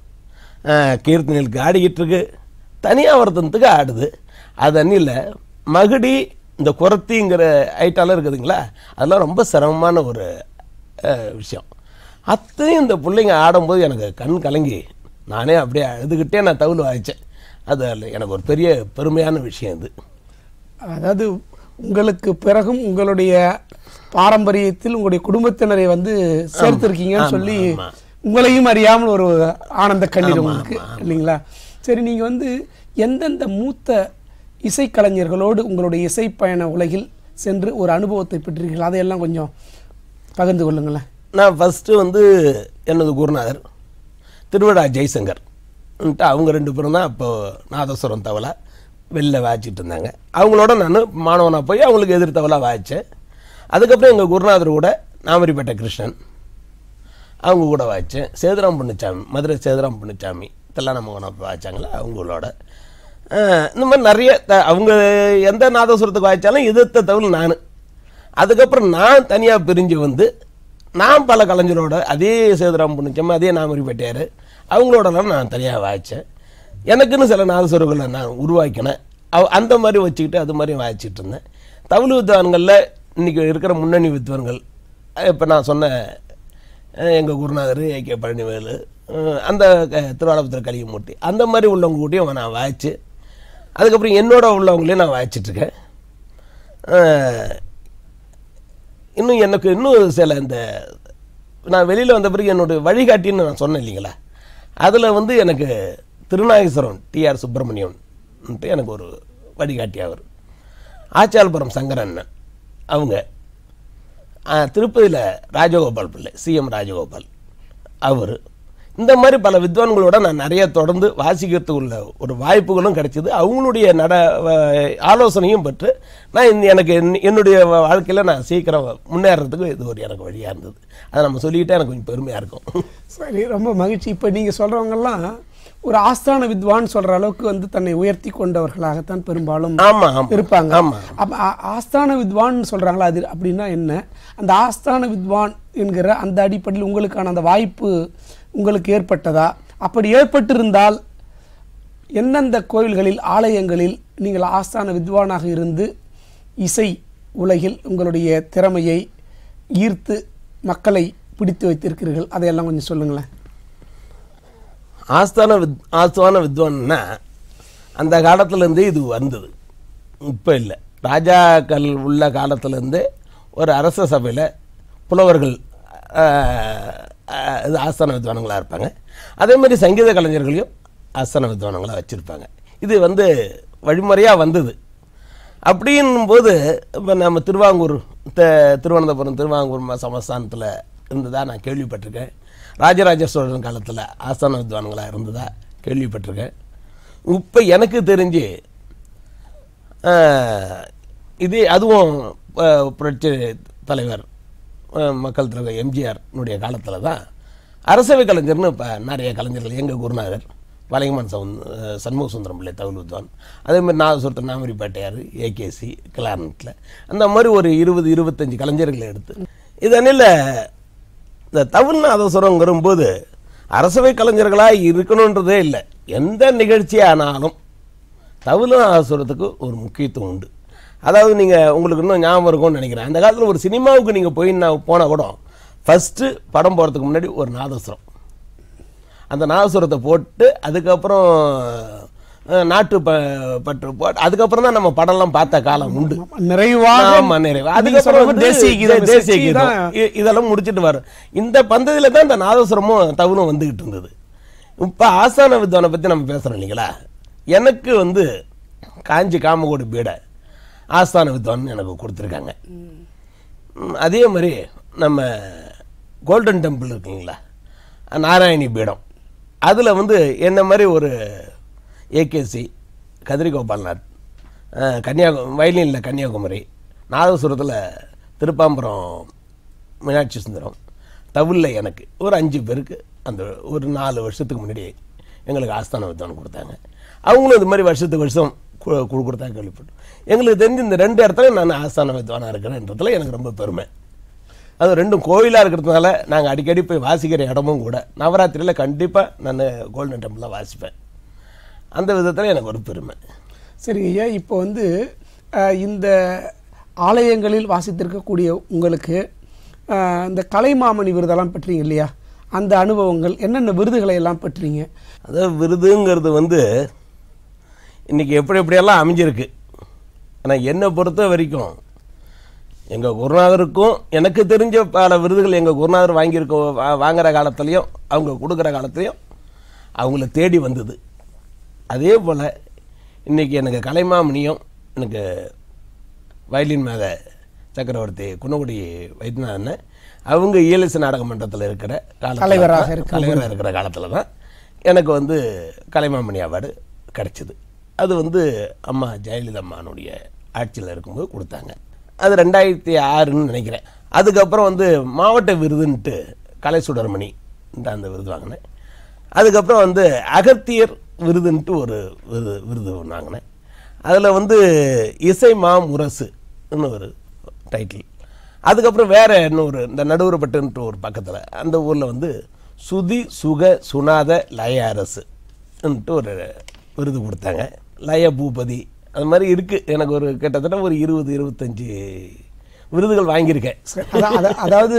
S2: அஹ் கீர்த்தனைகளுக்கு ஆடிக்கிட்டு இருக்கு தனியாவர்த்தனத்துக்கு ஆடுது அது அன்னில் மகுடி இந்த குரத்திங்கிற ஐட்டாலாம் இருக்குதுங்களா அதெல்லாம் ரொம்ப சிரமமான ஒரு அஹ், விஷயம் அத்தையும் இந்த பிள்ளைங்க ஆடும்போது எனக்கு கண் கலங்கி நானே அப்படியே அழுதுகிட்டே நான் தவுள் வாய்ச்சேன் அது எனக்கு ஒரு பெரிய பெருமையான விஷயம் இது
S1: அதாவது உங்களுக்கு பிறகும் உங்களுடைய பாரம்பரியத்தில் உங்களுடைய குடும்பத்தினரை வந்து சேர்த்திருக்கீங்கன்னு சொல்லி
S2: ஆமா.
S1: உங்களையும் அறியாமல் ஒரு ஆனந்த கண்ணீர் உங்களுக்கு இல்லைங்களா சரி நீங்க வந்து எந்தெந்த மூத்த இசைக்கலைஞர்களோடு உங்களுடைய இசை பயண உலகில் சென்று ஒரு அனுபவத்தை பெற்றீர்கள் அதையெல்லாம் கொஞ்சம் பகிர்ந்து கொள்ளுங்களேன்
S2: நான் ஃபஸ்ட்டு வந்து எனது குருநாதர் திருவிழா ஜெய்சங்கர் ன்ட்டு அவங்க ரெண்டு பேரும் தான் அப்போ நாதஸ்வரம் தவளா வெளில வாய்ச்சிட்டு இருந்தாங்க அவங்களோட நான் மாணவனாக போய் அவங்களுக்கு எதிர் தவளா வாய்ச்சேன் அதுக்கப்புறம் எங்கள் குருநாதர் கூட நாமரிப்பேட்டை கிருஷ்ணன் அவங்க கூட வாய்ச்சேன் சேதுராம் பொன்னுச்சாமி மதுரை சேதுராம் பொன்னுச்சாமி தெல்லான மோகனா வாய்ச்சாங்களே அவங்களோட அஹ், இந்த மாதிரி நிறைய த- அவங்க எந்த நாதஸ்வரத்துக்கு வாய்ச்சாலும் எதிர்த்த தவிர நான் அதுக்கப்புறம் நான் தனியாக பிரிஞ்சு வந்து நான் பல கலைஞரோட அதே சேதுராம் பொன்னுச்சாமி அதே நாமரிப்பேட்டையார் அவங்களோடலாம் நான் தனியாக வாய்ச்சேன் எனக்குன்னு சில நாதஸ்வரங்களை நான் உருவாக்கினேன் அவ அந்த மாதிரி வச்சுக்கிட்டு அது மாதிரி வாய்ச்சிட்டு இருந்தேன் தவிழ் வித்வான்களில் இன்றைக்கி இருக்கிற முன்னணி வித்வான்கள் இப்போ நான் சொன்ன எங்கள் குருநாதர் ஏ கே பழனிவேலு அஹ் அந்த க- திருவாலபுத்திர கலியமூர்த்தி அந்த மாதிரி உள்ளவங்க கூடயும் நான் வாய்ச்சு அதுக்கப்புறம் என்னோட உள்ளவங்களையும் நான் வாய்ச்சிட்ருக்கேன் இன்னும் எனக்கு இன்னும் சில இந்த நான் வெளியில் வந்த பிறகு என்னோட வழிகாட்டின்னு நான் சொன்னேன் இல்லைங்களா அதில் வந்து எனக்கு திருநாகேஸ்வரம் டிஆர் சுப்பிரமணியன்ட்டு எனக்கு ஒரு வழிகாட்டி அவர் ஆச்சால்புரம் சங்கரண்ணன் அவங்க திருப்பதியில் ராஜகோபால் பிள்ளை சிஎம் ராஜகோபால் அவர் இந்த மாதிரி பல வித்வான்களோட நான் நிறைய தொடர்ந்து வாசிக்கிறதுக்கு உள்ள ஒரு வாய்ப்புகளும் கிடைச்சிது அவங்களுடைய நட வ- ஆலோசனையும் பெற்று நான் இந்த எனக்கு என்- என்னுடைய வாழ்க்கையில் நான் சீக்கிரம் முன்னேறதுக்கு இது ஒரு எனக்கு வழியாக இருந்தது அதை நம்ம சொல்லிக்கிட்டே எனக்கு கொஞ்சம் பெருமையாக இருக்கும்
S1: சரி ரொம்ப மகிழ்ச்சி இப்போ நீங்கள் சொல்கிறவங்கெல்லாம் ஒரு ஆஸ்தான வித்வான் சொல்கிற அளவுக்கு வந்து தன்னை உயர்த்தி கொண்டவர்களாகத்தான் பெரும்பாலும்
S2: ஆமாம் ஆமாம்
S1: இருப்பாங்க
S2: ஆமாம்
S1: அப்ப ஆ- ஆஸ்தான வித்வான் சொல்றாங்களா அது அப்படின்னா என்ன அந்த ஆஸ்தான வித்வான் என்கிற அந்த அடிப்படையில் உங்களுக்கான அந்த வாய்ப்பு உங்களுக்கு ஏற்பட்டதா அப்படி ஏற்பட்டிருந்தால் எந்தெந்த கோயில்களில் ஆலயங்களில் நீங்கள் ஆஸ்தான வித்வானாக இருந்து இசை உலகில் உங்களுடைய திறமையை ஈர்த்து மக்களை பிடித்து வைத்திருக்கிறீர்கள் அதையெல்லாம் கொஞ்சம் சொல்லுங்களேன்
S2: ஆஸ்தான வித் ஆஸ்தான வித்வான்னா அந்த காலத்துலேருந்தே இது வந்தது இப்போ இல்லை ராஜாக்கள் உள்ள காலத்துலேருந்தே ஒரு அரச சபையில் புலவர்கள் ஆஹ், ஆஹ், இது ஆஸ்தான வித்வானங்களாக இருப்பாங்க அதே மாதிரி சங்கீத கலைஞர்களையும் ஆஸ்தான வித்வானங்களாக வச்சுருப்பாங்க இது வந்து வழிமுறையாக வந்தது அப்படின்னும் போது இப்போ நம்ம திருவாங்கூர் த திருவனந்தபுரம் திருவாங்கூர் ம- சமஸ்தானத்தில் இருந்ததா நான் கேள்விப்பட்டிருக்கேன் ராஜராஜ சோழன் காலத்தில் ஆஸ்தான வித்வான்களாக இருந்ததா கேள்விப்பட்டிருக்கேன் இப்போ எனக்கு தெரிஞ்சு ஆஹ், இது அதுவும் ஆஹ், புரட்சி தலைவர் ஆஹ், மக்கள் தலைவர் எம்ஜிஆர்னுடைய காலத்தில் தான் அரசவை கலைஞர்னு இப்போ நிறைய கலைஞர்கள் எங்கள் குருநாதர் வலையமான் சவுந் ஆஹ், சண்முக சுந்தரம் பிள்ளை தகுல் வித்வான் அதேமாதிரி நாகசுரத்தன் நாமரி பாட்டையார் ஏகேசி கிளார்னட்டில் அந்த மாதிரி ஒரு இருபது இருபத்தஞ்சி கலைஞர்களை எடுத்து இதனில் இந்த தமிழ்நாதசுரங்கிறம்போது அரசவை கலைஞர்களாக இருக்கணுன்றதே இல்லை எந்த நிகழ்ச்சி ஆனாலும் தவிழாசுரத்துக்கு ஒரு முக்கியத்துவம் உண்டு அதாவது நீங்கள் உங்களுக்கு இன்னும் ஞாபகம் இருக்கும்னு நினைக்கிறேன் அந்த காலத்தில் ஒரு சினிமாவுக்கு நீங்கள் போய் நான் போனால் கூட ஃபஸ்ட்டு படம் போகிறதுக்கு முன்னாடி ஒரு நாதஸ்வரம் அந்த நாதஸ்வரத்தை போட்டு அதுக்கப்புறம் அஹ், நாட்டு ப பற்று போட்டு அதுக்கப்புறம் தான் நம்ம படம்லாம் பார்த்த காலம் உண்டு
S1: நிறைவாக
S2: ஆமா நிறைவு
S1: நீங்க
S2: அதுக்கப்புறம்
S1: சொல்ற
S2: வந்து
S1: மாதிரி தேசிய கீதம்
S2: தேசிய
S1: இசைச்சி
S2: கீதம்
S1: தான்
S2: இ- இதெல்லாம் முடிச்சிட்டு வரும் இந்த பந்ததில தான் இந்த நாதஸ்வரமும் தவுளும் வந்துகிட்டு இருந்தது இப்ப ஆசான வித்வானை பத்தி நம்ம பேசுறோம் இல்லைங்களா எனக்கு வந்து காஞ்சி காமகோடி பீட ஆஸ்தான வித்வான் எனக்கு கொடுத்துருக்காங்க ம், அதே மாதிரி நம்ம கோல்டன் டெம்பிள் இருக்குங்களா நாராயணி பீடம் அதில் வந்து என்ன மாதிரி ஒரு ஏகேசி கதிரிகோபால்நாத் அஹ், கன்னியாகு வயலினில் கன்னியாகுமரி நாதசுரத்தில் திருப்பாம்பரம் மீனாட்சி சுந்தரம் தவில்ல எனக்கு ஒரு அஞ்சு பேருக்கு அந்த ஒரு நாலு வருஷத்துக்கு முன்னாடி எங்களுக்கு ஆஸ்தான வித்வான் கொடுத்தாங்க அவங்களும் இது மாதிரி வருஷத்துக்கு வருஷம் கு- கு- கொடுத்தா கேள்விப்பட்டோம் எங்களுக்கு தெரிஞ்சு இந்த ரெண்டு இடத்துல நான் ஆஸ்தான வித்வானாக இருக்கிறேன்றதுல எனக்கு ரொம்ப பெருமை அது ரெண்டும் கோயிலாக இருக்கிறதுனால நாங்கள் அடிக்கடி போய் வாசிக்கிற இடமும் கூட நவராத்திரியில் கண்டிப்பாக நான் கோல்டன் டெம்பிளில் வாசிப்பேன் அந்த விதத்தில் எனக்கு ஒரு பெருமை
S1: சரிங்க ஐயா இப்போ வந்து அஹ், இந்த ஆலயங்களில் வாசித்திருக்கக்கூடிய உங்களுக்கு அஹ், இந்த கலைமாமணி விருதெல்லாம் பெற்றீங்க இல்லையா அந்த அனுபவங்கள் என்னென்ன விருதுகளை எல்லாம் பெற்றீங்க
S2: அதாவது விருதுங்கிறது வந்து இன்னைக்கு எப்படி எப்படியெல்லாம் அமைஞ்சிருக்கு ஆனால் என்னை பொறுத்த வரைக்கும் எங்கள் குருநாதருக்கும் எனக்கு தெரிஞ்ச பல விருதுகள் எங்கள் குருநாதர் வாங்கியிருக்க வா- வாங்குற காலத்துலேயும் அவங்க கொடுக்குற காலத்துலேயும் அவங்கள தேடி வந்தது அதே போல் இன்றைக்கி எனக்கு கலைமாமணியும் எனக்கு வயலின் மேத சக்கரவர்த்தி குன்னக்குடி வைத்தியநாதன் அவங்க இயலிசை நாடக மன்றத்தில் இருக்கிற காலத்துல
S1: தலைவராக
S2: தான்,
S1: இருக்கிற
S2: தலைவராக இருக்கிற காலத்தில் தான் எனக்கு வந்து கலைமாமணி அவார்டு கிடைச்சிது அது வந்து அம்மா ஜெயலலிதா அம்மானுடைய ஆட்சியில் இருக்கும்போது கொடுத்தாங்க அது ரெண்டாயிரத்தி ஆறுன்னு நினைக்கிறேன் அதுக்கப்புறம் வந்து மாவட்ட விருதுன்ட்டு கலை சுடர்மணி இந்த அந்த விருது வாங்கினேன் அதுக்கப்புறம் வந்து அகத்தியர் விருதுன்ட்டு ஒரு விருது விருது ஒன்று வாங்கினேன் அதில் வந்து இசை மா முரசுன்னு ஒரு டைட்டில் அதுக்கப்புறம் வேற இன்னொரு இந்த நடுவரப்பட்டுன்ட்டு ஒரு பக்கத்தில் அந்த ஊரில் வந்து சுதி சுக சுனாத லய அரசுன்ட்டு ஒரு விருது கொடுத்தாங்க லய பூபதி அது மாதிரி இருக்குது எனக்கு ஒரு கிட்டத்தட்ட ஒரு இருபது இருபத்தஞ்சி விருதுகள் வாங்கியிருக்கேன்
S1: சரி, அதா- அதா- அதாவது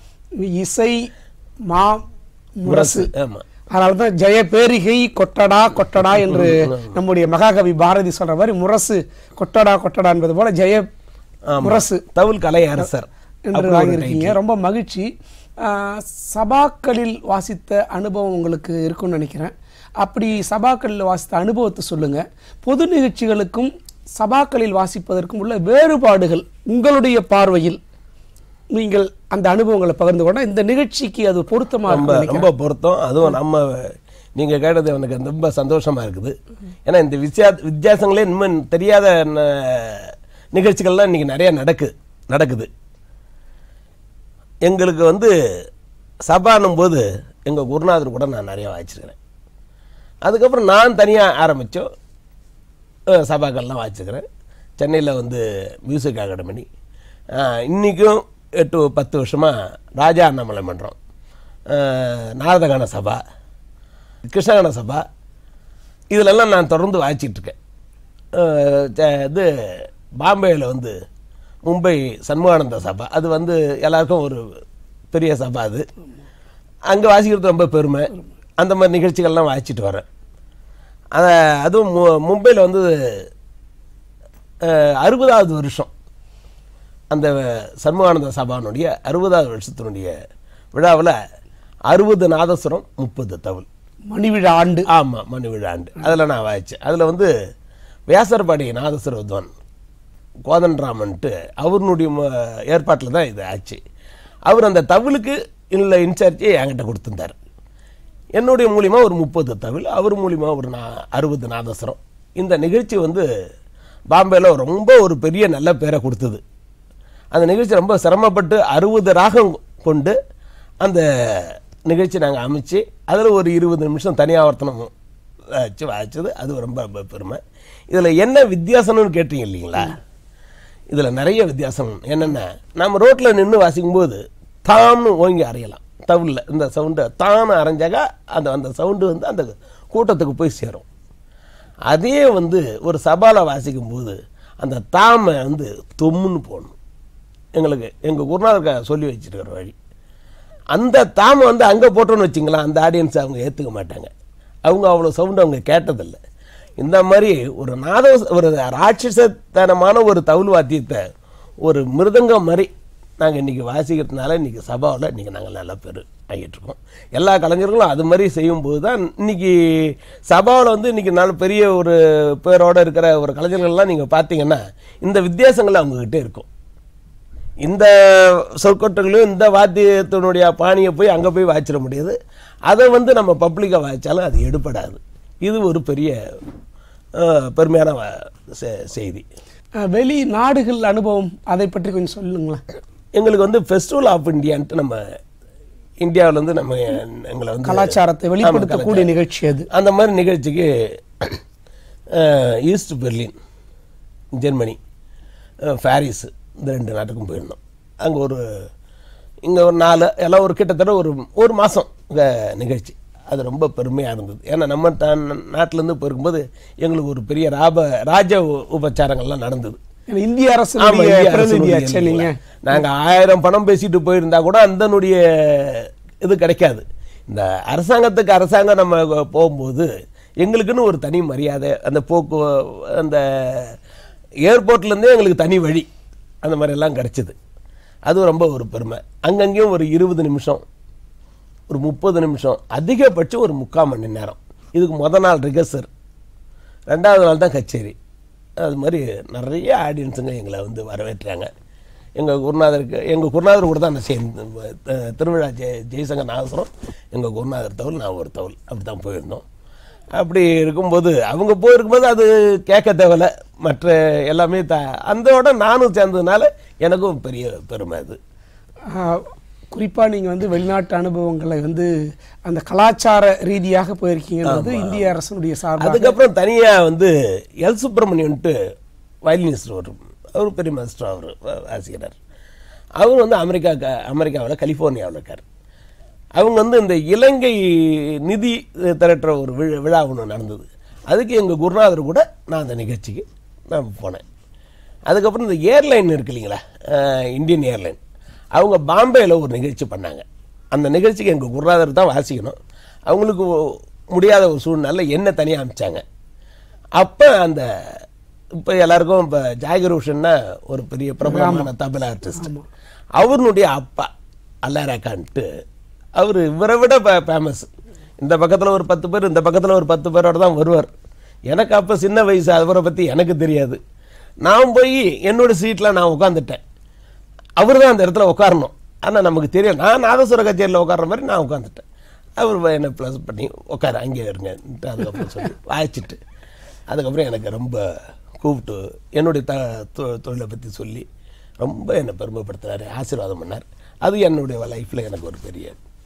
S1: இசை மா முரசு
S2: ஆமாம்
S1: அதனால தான் ஜெய பேரிகை கொட்டடா கொட்டடா என்று நம்முடைய மகாகவி பாரதி சொல்ற மாதிரி முரசு கொட்டடா கொட்டடா என்பது போல ஜெய முரசு
S2: தவுல் கலை அரசர்
S1: என்று
S2: அப்படி ஒரு
S1: வாங்கியிருக்கீங்க ரொம்ப மகிழ்ச்சி ஆஹ், சபாக்களில் வாசித்த அனுபவம் உங்களுக்கு இருக்கும்னு நினைக்கிறேன் அப்படி சபாக்களில் வாசித்த அனுபவத்தை சொல்லுங்க பொது நிகழ்ச்சிகளுக்கும் சபாக்களில் வாசிப்பதற்கும் உள்ள வேறுபாடுகள் உங்களுடைய பார்வையில் நீங்கள் அந்த அனுபவங்களை பகிர்ந்து கொண்ட இந்த நிகழ்ச்சிக்கு அது பொருத்தமா
S2: ரொம்ப
S1: இருக்கும்
S2: ரொம்ப பொருத்தம் அதுவும் நம்ம நீங்க கேட்டது எனக்கு ரொம்ப சந்தோஷமா இருக்குது ஏன்னா இந்த வித்தியா வித்தியாசங்களே இன்னும் தெரியாத ந- நிகழ்ச்சிகள்லாம் இன்னைக்கு நிறைய நடக்குது நடக்குது எங்களுக்கு வந்து சபானும் போது எங்கள் குருநாதர் கூட நான் நிறைய வாய்ச்சிருக்கிறேன் அதுக்கப்புறம் நான் தனியாக ஆரம்பித்தோம் சபாக்கள்லாம் வாய்ச்சிருக்கிறேன் சென்னையில் வந்து மியூசிக் அகாடமி இன்றைக்கும் எட்டு பத்து வருஷமாக ராஜா அண்ணாமலை மன்றம் அஹ், நாரதகான சபா கிருஷ்ணகான சபா இதிலெல்லாம் நான் தொடர்ந்து வாய்ச்சிட்டு இருக்கேன் அஹ், ச- இது பாம்பேயில் வந்து மும்பை சண்முகானந்த சபா அது வந்து எல்லாருக்கும் ஒரு பெரிய சபா அது அங்கே வாசிக்கிறது ரொம்ப பெருமை அந்த மாதிரி நிகழ்ச்சிகள்லாம் வாசிச்சுட்டு வரேன் அதை அதுவும் மு மும்பையில் வந்து அஹ், அறுபதாவது வருஷம் அந்த சண்முகானந்த சபானுடைய அறுபதாவது வருஷத்தினுடைய விழாவில் அறுபது நாதஸ்வரம் முப்பது தவில்
S1: மணிவிழா ஆண்டு
S2: ஆமாம் மணி விழா ஆண்டு அதில் நான் வாய்ச்சேன் அதில் வந்து வியாசர்பாடி நாதஸ்வர வித்வான் கோதண்டராமன்ட்டு அவருடைய ஏற்பாட்டில் தான் இது ஆச்சு அவர் அந்த தவிலுக்கு இல்லை இன்சார்ஜை என்கிட்ட கொடுத்துருந்தார் என்னுடைய மூலிமா ஒரு முப்பது தவில் அவர் மூலிமா ஒரு நா அறுபது நாதஸ்வரம் இந்த நிகழ்ச்சி வந்து பாம்பேல ரொம்ப ஒரு பெரிய நல்ல பேரை கொடுத்தது அந்த நிகழ்ச்சி ரொம்ப சிரமப்பட்டு அறுபது ராகம் கொண்டு அந்த நிகழ்ச்சி நாங்கள் அமைச்சு அதில் ஒரு இருபது நிமிஷம் தனியாவர்த்தனம் வச்சு வாய்ச்சது அது ரொம்ப ரொம்ப பெருமை இதில் என்ன வித்தியாசம்னு கேட்டீங்க இல்லைங்களா இதில் நிறைய வித்தியாசம் என்னென்ன நம்ம ரோட்டில் நின்று வாசிக்கும்போது தாம்னு ஓங்கி அறையலாம் தவில்ல இந்த சவுண்டை தான் அரைஞ்சாக்கா அந்த அந்த சவுண்டு வந்து அந்த கூட்டத்துக்கு போய் சேரும் அதே வந்து ஒரு சபால வாசிக்கும்போது அந்த தாமை வந்து தொம்முன்னு போகணும் எங்களுக்கு எங்கள் குருநாதர் சொல்லி வச்சிருக்கிற வழி அந்த தாமை வந்து அங்கே போட்டோன்னு வச்சிங்களேன் அந்த ஆடியன்ஸ் அவங்க ஏற்றுக்க மாட்டாங்க அவங்க அவ்வளோ சவுண்டு அவங்க கேட்டதில்லை இந்த மாதிரி ஒரு நாத ஒரு ராட்சசத்தனமான ஒரு தவுள் வாத்தியத்தை ஒரு மிருதங்கம் மாதிரி நாங்கள் இன்றைக்கி வாசிக்கிறதுனால இன்றைக்கி சபாவில் இன்றைக்கி நாங்கள் நல்லா பேர் ஆகிட்டுருக்கோம் எல்லா கலைஞர்களும் அது மாதிரி செய்யும்போது தான் இன்றைக்கி சபாவில் வந்து இன்றைக்கி நல்ல பெரிய ஒரு பேரோடு இருக்கிற ஒரு கலைஞர்கள்லாம் நீங்கள் பார்த்தீங்கன்னா இந்த வித்தியாசங்கள் அவங்கக்கிட்ட இருக்கும் இந்த சொற்கொட்டுகளையும் இந்த வாத்தியத்தினுடைய பாணியை போய் அங்கே போய் வாய்ச்சிட முடியாது அதை வந்து நம்ம பப்ளிக்காக வாய்ச்சாலும் அது எடுபடாது இது ஒரு பெரிய அஹ், பெருமையான வ- செ- செய்தி
S1: அஹ், வெளி நாடுகள் அனுபவம் அதை பற்றி கொஞ்சம் சொல்லுங்களேன்
S2: எங்களுக்கு வந்து ஃபெஸ்டிவல் ஆஃப் இந்தியான்ட்டு நம்ம இந்தியாவில் வந்து நம்ம எங்களை வந்து
S1: கலாச்சாரத்தை வெளிப்படுத்தக்கூடிய நிகழ்ச்சி அது
S2: அந்த மாதிரி நிகழ்ச்சிக்கு அஹ், ஈஸ்ட் பெர்லின் ஜெர்மனி அஹ், பாரிஸ் இந்த ரெண்டு நாட்டுக்கும் போயிருந்தோம் அங்கே ஒரு இங்கே ஒரு நாலு எல்லாம் ஒரு கிட்டத்தட்ட ஒரு ஒரு மாதம் இங்கே நிகழ்ச்சி அது ரொம்ப பெருமையாக இருந்தது ஏன்னா நம்ம த- நாட்டிலேருந்து போயிருக்கும்போது எங்களுக்கு ஒரு பெரிய ராப ராஜ உ- உபச்சாரங்கள்லாம் நடந்தது
S1: ஏன்னா இந்திய
S2: ஆமா,
S1: அரசுடைய
S2: இந்திய
S1: பிரதிநிதியாச்சே
S2: அரசுடைய
S1: நீங்க
S2: நாங்க ஆயிரம் பணம் பேசிட்டு போயிருந்தா கூட அந்தனுடைய இது கிடைக்காது இந்த அரசாங்கத்துக்கு அரசாங்கம் நம்ம போகும்போது எங்களுக்குன்னு ஒரு தனி மரியாதை அந்த போக்கு அந்த ஏர்போர்ட்லேருந்தே எங்களுக்கு தனி வழி அந்த மாதிரி எல்லாம் கிடைச்சிது அது ரொம்ப ஒரு பெருமை அங்கங்கேயும் ஒரு இருபது நிமிஷம் ஒரு முப்பது நிமிஷம் அதிகபட்சம் ஒரு முக்கால் மணி நேரம் இதுக்கு முத நாள் ரிகர்சர் ரெண்டாவது நாள் தான் கச்சேரி அது மாதிரி நிறைய ஆடியன்ஸுங்க எங்களை வந்து வரவேற்றாங்க எங்கள் குருநாதருக்கு எங்கள் குருநாதர் கூட தான் நான் சேர்ந்து த- திருவிழா ஜெய ஜெய்சங்கர் நாகசுரம் எங்கள் குருநாதர் தவுள் நான் ஒரு தவுள் அப்படி தான் போயிருந்தோம் அப்படி இருக்கும்போது அவங்க போயிருக்கும்போது அது கேட்க தேவையில்ல மற்ற எல்லாமே த அந்தோட நானும் சேர்ந்ததுனால எனக்கும் பெரிய பெருமை அது
S1: ஆஹ், குறிப்பா நீங்க வந்து வெளிநாட்டு அனுபவங்களை வந்து அந்த கலாச்சார ரீதியாக போயிருக்கீங்கன்றது இந்திய அரசனுடைய சார்பாக
S2: அதுக்கப்புறம் தனியாக வந்து எல் சுப்பிரமணியன்ட்டு வயலினிஸ்ட் ஒரு அவர் பெரிய மாஸ்டர் அவர் வாசிக்கிறார் அவர் வந்து அமெரிக்கா அமெரிக்காவில் கலிஃபோர்னியாவில் இருக்கார் அவங்க வந்து இந்த இலங்கை நிதி திரட்டுற ஒரு விழா விழா ஒன்று நடந்தது அதுக்கு எங்கள் குருநாதர் கூட நான் அந்த நிகழ்ச்சிக்கு நான் போனேன் அதுக்கப்புறம் இந்த ஏர்லைன் இருக்கு இல்லைங்களா அஹ், இந்தியன் ஏர்லைன் அவங்க பாம்பேயில் ஒரு நிகழ்ச்சி பண்ணாங்க அந்த நிகழ்ச்சிக்கு எங்கள் குருநாதர் தான் வாசிக்கணும் அவங்களுக்கு முடியாத ஒரு சூழ்நிலை என்ன தனியாக அனுப்பிச்சாங்க அப்போ அந்த இப்போ எல்லாருக்கும் இப்போ ஜாகிரூஷன்னா ஒரு பெரிய பிரபலமான தபலா ஆர்டிஸ்ட் அவருடைய அப்பா அல்லாராக்கான்ட்டு அவர் இவரை விட ஃபேமஸ் இந்த பக்கத்தில் ஒரு பத்து பேர் இந்த பக்கத்தில் ஒரு பத்து பேரோட தான் வருவார் எனக்கு அப்போ சின்ன வயசு அவரை பற்றி எனக்கு தெரியாது நான் போய் என்னோட சீட்டில் நான் உட்காந்துட்டேன் அவர் தான் அந்த இடத்துல உட்காரணும் ஆனால் நமக்கு தெரியும் நான் நாதஸ்வர கச்சேரியில் உட்கார்ற மாதிரி நான் உட்காந்துட்டேன் அவர் என்னை ப்ளஸ் பண்ணி உட்கார அங்கே இருங்கன்ட்டு அதுக்கப்புறம் சொல்லி வாய்ச்சிட்டு அதுக்கப்புறம் எனக்கு ரொம்ப கூப்பிட்டு என்னுடைய த தொ- தொழிலை பற்றி சொல்லி ரொம்ப என்னை பெருமைப்படுத்தினார் ஆசீர்வாதம் பண்ணார் அது என்னுடைய லைஃப்பில் எனக்கு ஒரு பெரிய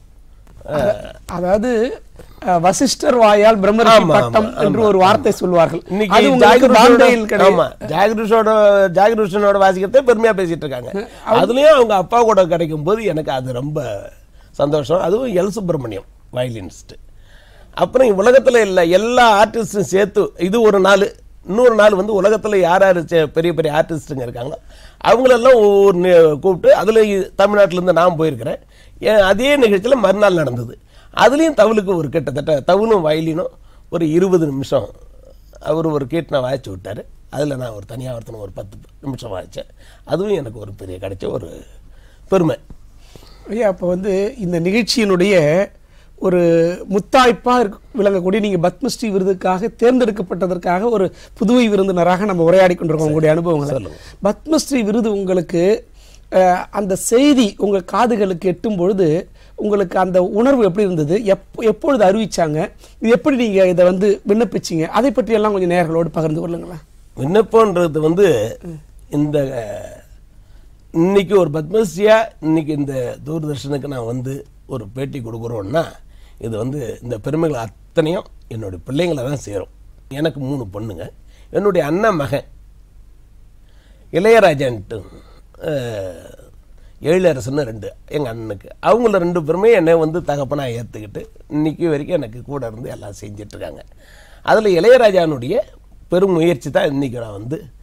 S1: அதாவது அஹ், வசிஷ்டர் வாயால் பிரம்மரிஷி
S2: ஆமா,
S1: பட்டம்
S2: ஆமா,
S1: என்று
S2: ஆமா,
S1: ஒரு வார்த்தை சொல்வார்கள்
S2: இன்னைக்கு
S1: அது உங்களுக்கு பாம்பேயில் கிடையாது
S2: ஆமா ஜாகிருஷோட ஜாகிருஷனோட வாசிக்கிறதே பெருமையா பேசிட்டு இருக்காங்க அதுலயும் அவங்க அப்பா கூட கிடைக்கும் போது எனக்கு அது ரொம்ப சந்தோஷம் அதுவும் எல் சுப்பிரமணியம் வயலினிஸ்ட் அப்புறம் உலகத்துல இல்ல எல்லா ஆர்டிஸ்டும் சேர்த்து இது ஒரு நாள் இன்னொரு நாள் வந்து உலகத்துல யார் யார் சே- பெரிய பெரிய ஆர்டிஸ்ட்டுங்க இருக்காங்களோ அவங்களெல்லாம் ஒவ்வொரு நி- கூப்பிட்டு அதுல இ- தமிழ்நாட்டுல இருந்து நான் போயிருக்கிறேன் ஏன் அதே நிகழ்ச்சியில மறுநாள் நடந்தது அதுலயும் தவுளுக்கு ஒரு கிட்டத்தட்ட தவுளும் வயலினும் ஒரு இருபது நிமிஷம் அவர் ஒரு கீர்த்தனை வாய்ச்சி விட்டார் அதில் நான் ஒரு தனியாக ஒருத்தனை ஒரு பத்து நிமிஷம் வாய்ச்சேன் அதுவும் எனக்கு ஒரு பெரிய கிடைச்ச ஒரு பெருமை
S1: ஐயா அப்போ வந்து இந்த நிகழ்ச்சியினுடைய ஒரு முத்தாய்ப்பா இருக்க- விளங்கக்கூடிய நீங்க பத்மஸ்ரீ விருதுக்காக தேர்ந்தெடுக்கப்பட்டதற்காக ஒரு புதுவை விருந்தினராக நம்ம உரையாடி கொண்டிருக்கோம் உங்களுடைய அனுபவங்களை
S2: சொல்லுங்க.
S1: பத்மஸ்ரீ விருது உங்களுக்கு அஹ், அந்த செய்தி உங்க காதுகளுக்கு எட்டும் பொழுது உங்களுக்கு அந்த உணர்வு எப்படி இருந்தது எப் எப்பொழுது அறிவிச்சாங்க இது எப்படி நீங்க இதை வந்து விண்ணப்பிச்சீங்க அதை பற்றி எல்லாம் கொஞ்சம் நேயர்களோடு பகிர்ந்து கொள்ளுங்களேன்
S2: விண்ணப்பன்றது வந்து இந்த அஹ், இன்னைக்கு ஒரு பத்மஸ்ரீயா இன்னைக்கு இந்த தூர்தர்ஷனுக்கு நான் வந்து ஒரு பேட்டி கொடுக்குறோன்னா இது வந்து இந்த பெருமைகள் அத்தனையும் என்னுடைய பிள்ளைங்களை தான் சேரும் எனக்கு மூணு பொண்ணுங்க என்னுடைய அண்ணன் மகன் இளையராஜன்ட்டு அஹ், எழிலரசன்னு ரெண்டு எங்கள் அண்ணனுக்கு அவங்கள ரெண்டு பேருமே என்னை வந்து தகப்பனாக ஏற்றுக்கிட்டு இன்னைக்கு வரைக்கும் எனக்கு கூட இருந்து எல்லாம் செஞ்சிட்ருக்காங்க அதில் இளையராஜானுடைய பெரும் முயற்சி தான் இன்றைக்கி நான் வந்து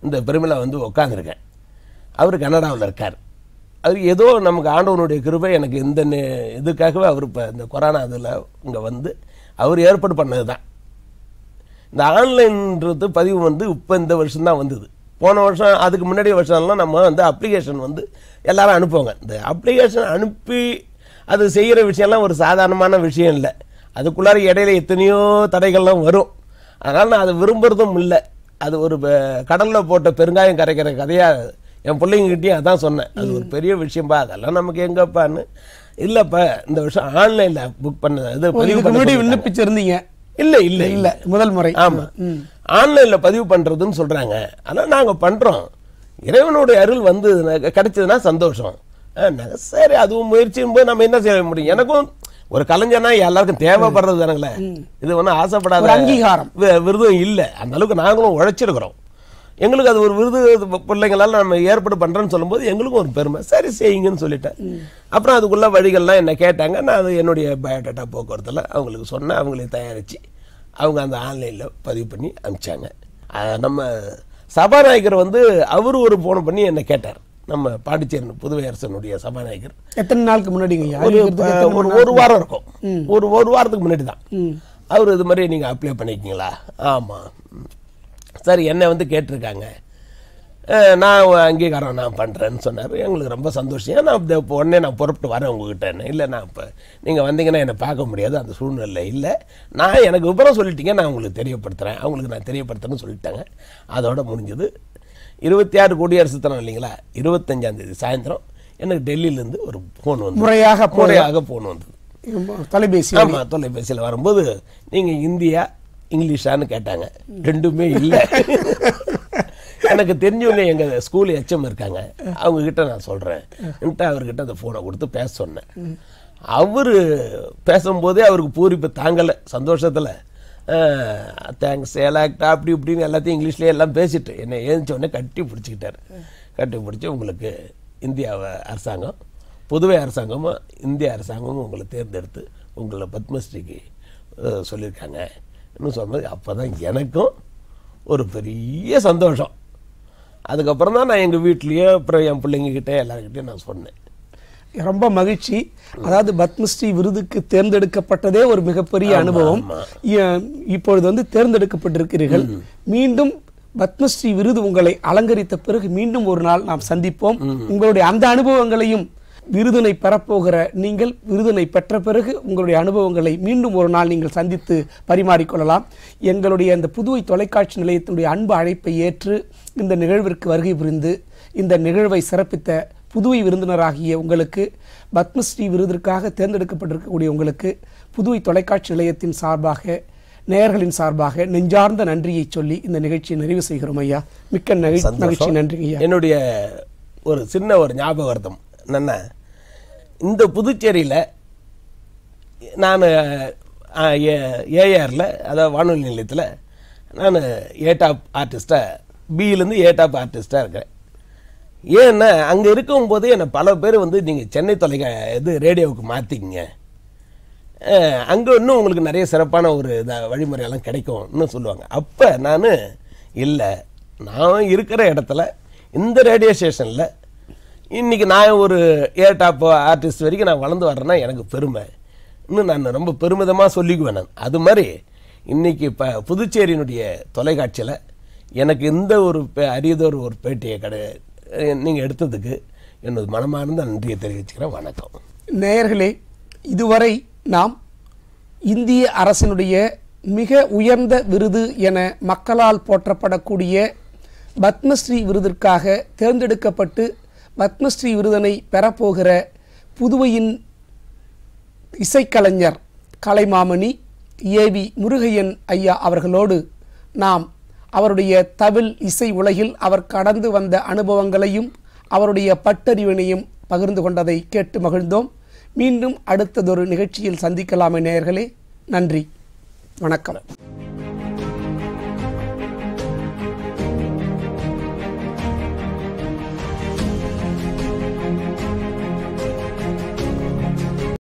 S2: இந்த பெருமையில் வந்து உட்காந்துருக்கேன் அவர் கனடாவில் இருக்கார் அவர் ஏதோ நமக்கு ஆண்டவனுடைய கிருபை எனக்கு இந்த நே- இதுக்காகவே அவர் இப்போ இந்த கொரோனா இதில் இங்கே வந்து அவர் ஏற்பாடு பண்ணது தான் இந்த ஆன்லைன்ன்றது பதிவு வந்து இப்போ இந்த வருஷம் தான் வந்தது போன வருஷம் அதுக்கு முன்னாடி வருஷம்லாம் நம்ம வந்து அப்ளிகேஷன் வந்து எல்லாரும் அனுப்புவாங்க இந்த அப்ளிகேஷன் அனுப்பி அது செய்கிற விஷயம்லாம் ஒரு சாதாரணமான விஷயம் இல்லை அதுக்குள்ளார இடையில எத்தனையோ தடைகள்லாம் வரும் அதனால் நான் அதை விரும்புறதும் இல்லை அது ஒரு கடலில் போட்ட பெருங்காயம் கரைக்கிற கதையாக என் பிள்ளைங்ககிட்டயும் அதான் சொன்னேன் அது ஒரு பெரிய விஷயம்பா அதெல்லாம் நமக்கு எங்கப்பான்னு இல்லைப்பா இந்த வருஷம் ஆன்லைனில் புக் பண்ண இது பதிவு
S1: இதுக்கு
S2: பண்ண
S1: முன்னாடி
S2: சொல்லிட்டாங்க.
S1: விண்ணப்பிச்சிருந்தீங்க
S2: இல்லை இல்லை
S1: இல்ல முதல் முறை
S2: ஆமா ஆன்லைன்ல பதிவு பண்றதுன்னு சொல்றாங்க ஆனா நாங்க பண்றோம் இறைவனுடைய அருள் வந்து எனக்கு கிடைச்சதுன்னா சந்தோஷம் ஆ, நாங்க சரி அதுவும் முயற்சியும் போது நம்ம என்ன செய்ய முடியும் எனக்கும் ஒரு கலைஞனா எல்லாருக்கும் தேவைப்படுறது தானுங்களே இது ஒன்றும் ஆசைப்படாத
S1: ஒரு அங்கீகாரம்.
S2: வி- விருதும் இல்லை அந்த அளவுக்கு நாங்களும் உழைச்சிருக்கிறோம் எங்களுக்கு அது ஒரு விருது இது பிள்ளைங்களால நம்ம ஏற்பாடு பண்றேன்னு சொல்லும்போது எங்களுக்கும் ஒரு பெருமை சரி செய்யுங்கன்னு சொல்லிட்டேன் அப்புறம் அதுக்குள்ள வழிகள்லாம் என்ன கேட்டாங்க நான் அது என்னுடைய பயோடேட்டா போக்குவரத்தில் அவங்களுக்கு சொன்னேன் அவங்களே தயாரித்து அவங்க அந்த ஆன்லைனில் பதிவு பண்ணி அனுப்பிச்சாங்க அஹ் நம்ம சபாநாயகர் வந்து அவர் ஒரு ஃபோன் பண்ணி என்னை கேட்டார் நம்ம பாண்டிச்சேரி புதுவை அரசனுடைய சபாநாயகர்
S1: எத்தனை நாளுக்கு முன்னாடிங்க ஐயா?
S2: ஒரு
S1: அறிவிக்கிறதுக்கு எத்தனை
S2: ஒரு
S1: மணி
S2: ஒரு வாரம் இருக்கும் ஒரு ஒரு வாரத்துக்கு முன்னாடி தான் அவர் இது மாதிரி நீங்கள் அப்ளை பண்ணிக்கிங்களா ஆமாம் சரி என்னை வந்து கேட்டிருக்காங்க அஹ் நான் அங்கீகாரம் நான் பண்ணுறேன்னு சொன்னார் எங்களுக்கு ரொம்ப சந்தோஷம் ஏன்னா இந்த இப்போ உடனே நான் புறப்பட்டு வரேன் உங்ககிட்ட இல்லை நான் இப்போ நீங்கள் வந்தீங்கன்னா என்னை பார்க்க முடியாது அந்த சூழ்நிலை இல்லை நான் எனக்கு விவரம் சொல்லிட்டீங்க நான் உங்களுக்கு தெரியப்படுத்துகிறேன் அவங்களுக்கு நான் தெரியப்படுத்துறேன்னு சொல்லிட்டாங்க அதோட முடிஞ்சது இருபத்தி ஆறு குடியரசு தினம் இல்லைங்களா இருபத்தஞ்சாம் தேதி சாயந்தரம் எனக்கு டெல்லியிலேருந்து ஒரு ஃபோன் வந்து
S1: முறையாக போ-
S2: முறையாக ஃபோன் வந்தது
S1: தொலைபேசி
S2: ஆமா தொலைபேசியில் வரும்போது நீங்க இந்தியா இங்கிலீஷான்னு கேட்டாங்க ரெண்டுமே இல்லை எனக்கு தெரிஞ்சவங்க எங்க ஸ்கூல் எச்எம் இருக்காங்க அவங்க கிட்ட நான் சொல்றேன் அவர்கிட்ட அந்த போனை கொடுத்து பேச சொன்னேன் அவரு பேசும்போதே அவருக்கு பூரிப்பு தாங்கலை சந்தோஷத்துல தேங்க்ஸ் எலாக்டா அப்படி இப்படின்னு எல்லாத்தையும் இங்கிலீஷ்லயே எல்லாம் பேசிட்டு என்னை எழுந்த உடனே கட்டி பிடிச்சிக்கிட்டாரு கட்டி பிடிச்சி உங்களுக்கு இந்தியா அரசாங்கம் புதுவை அரசாங்கமும் இந்திய அரசாங்கமும் உங்களை தேர்ந்தெடுத்து உங்களை பத்மஸ்ரீக்கு அஹ், சொல்லியிருக்காங்க இன்னும் சொன்னது அப்போ தான் எனக்கும் ஒரு பெரிய சந்தோஷம் அதுக்கப்புறம் தான் நான் எங்கள் வீட்லேயே அப்புறம் என் பிள்ளைங்ககிட்ட எல்லாருக்கிட்டையும் நான் சொன்னேன்
S1: ரொம்ப மகிழ்ச்சி அதாவது பத்மஸ்ரீ விருதுக்கு தேர்ந்தெடுக்கப்பட்டதே ஒரு மிகப்பெரிய அனுபவம் இ- இப்பொழுது வந்து தேர்ந்தெடுக்கப்பட்டிருக்கிறீர்கள் மீண்டும் பத்மஸ்ரீ விருது உங்களை அலங்கரித்த பிறகு மீண்டும் ஒரு நாள் நாம் சந்திப்போம் உங்களுடைய அந்த அனுபவங்களையும் விருதினை பெறப்போகிற நீங்கள் விருதினை பெற்ற பிறகு உங்களுடைய அனுபவங்களை மீண்டும் ஒரு நாள் நீங்கள் சந்தித்து பரிமாறிக்கொள்ளலாம் எங்களுடைய இந்த புதுவை தொலைக்காட்சி நிலையத்தினுடைய அன்பு அழைப்பை ஏற்று இந்த நிகழ்விற்கு வருகை புரிந்து இந்த நிகழ்வை சிறப்பித்த புதுவை விருந்தினராகிய உங்களுக்கு பத்மஸ்ரீ விருதிற்காக தேர்ந்தெடுக்கப்பட்டிருக்கக்கூடிய உங்களுக்கு புதுவை தொலைக்காட்சி நிலையத்தின் சார்பாக நேயர்களின் சார்பாக நெஞ்சார்ந்த நன்றியை சொல்லி இந்த நிகழ்ச்சியை நிறைவு செய்கிறோம் ஐயா மிக்க நகி- மகிழ்ச்சி நன்றி ஐயா
S2: என்னுடைய ஒரு சின்ன ஒரு ஞாபகார்த்தம் என்னென்ன இந்த புதுச்சேரியில் நான் ஏஆரில் அதாவது வானொலி நிலையத்தில் நான் ஏடாப் ஆர்டிஸ்ட்டாக பியிலேருந்து ஏடாப் ஆர்டிஸ்ட்டாக இருக்கிறேன் ஏன்னா அங்கே இருக்கும்போது என்னை பல பேர் வந்து நீங்கள் சென்னை தொலைக்க இது ரேடியோவுக்கு மாற்றிக்கிங்க அங்கே இன்னும் உங்களுக்கு நிறைய சிறப்பான ஒரு இத வழிமுறையெல்லாம் கிடைக்கும்னு சொல்லுவாங்க அப்போ நான் இல்லை நான் இருக்கிற இடத்துல இந்த ரேடியோ ஸ்டேஷனில் இன்றைக்கி நான் ஒரு ஏர் டாப் ஆர்டிஸ்ட் வரைக்கும் நான் வளர்ந்து வர்றேன்னா எனக்கு பெருமை இன்னும் நான் ரொம்ப பெருமிதமாக சொல்லிக்குவேன் நான் அது மாதிரி இன்றைக்கி இப்போ புதுச்சேரியினுடைய தொலைக்காட்சியில் எனக்கு இந்த ஒரு பே- அரியதொரு ஒரு பேட்டியை கடை நீங்கள் எடுத்ததுக்கு எனது மனமார்ந்த நன்றியை தெரிவிச்சுக்கிறேன் வணக்கம்
S1: நேயர்களே இதுவரை நாம் இந்திய அரசினுடைய மிக உயர்ந்த விருது என மக்களால் போற்றப்படக்கூடிய பத்மஸ்ரீ விருதிற்காக தேர்ந்தெடுக்கப்பட்டு பத்மஸ்ரீ விருதினை பெறப்போகிற புதுவையின் இசைக்கலைஞர் கலைமாமணி ஏவி முருகையன் ஐயா அவர்களோடு நாம் அவருடைய தவில் இசை உலகில் அவர் கடந்து வந்த அனுபவங்களையும் அவருடைய பட்டறிவினையும் பகிர்ந்து கொண்டதை கேட்டு மகிழ்ந்தோம் மீண்டும் அடுத்ததொரு நிகழ்ச்சியில் சந்திக்கலாமே நேயர்களே நன்றி வணக்கம்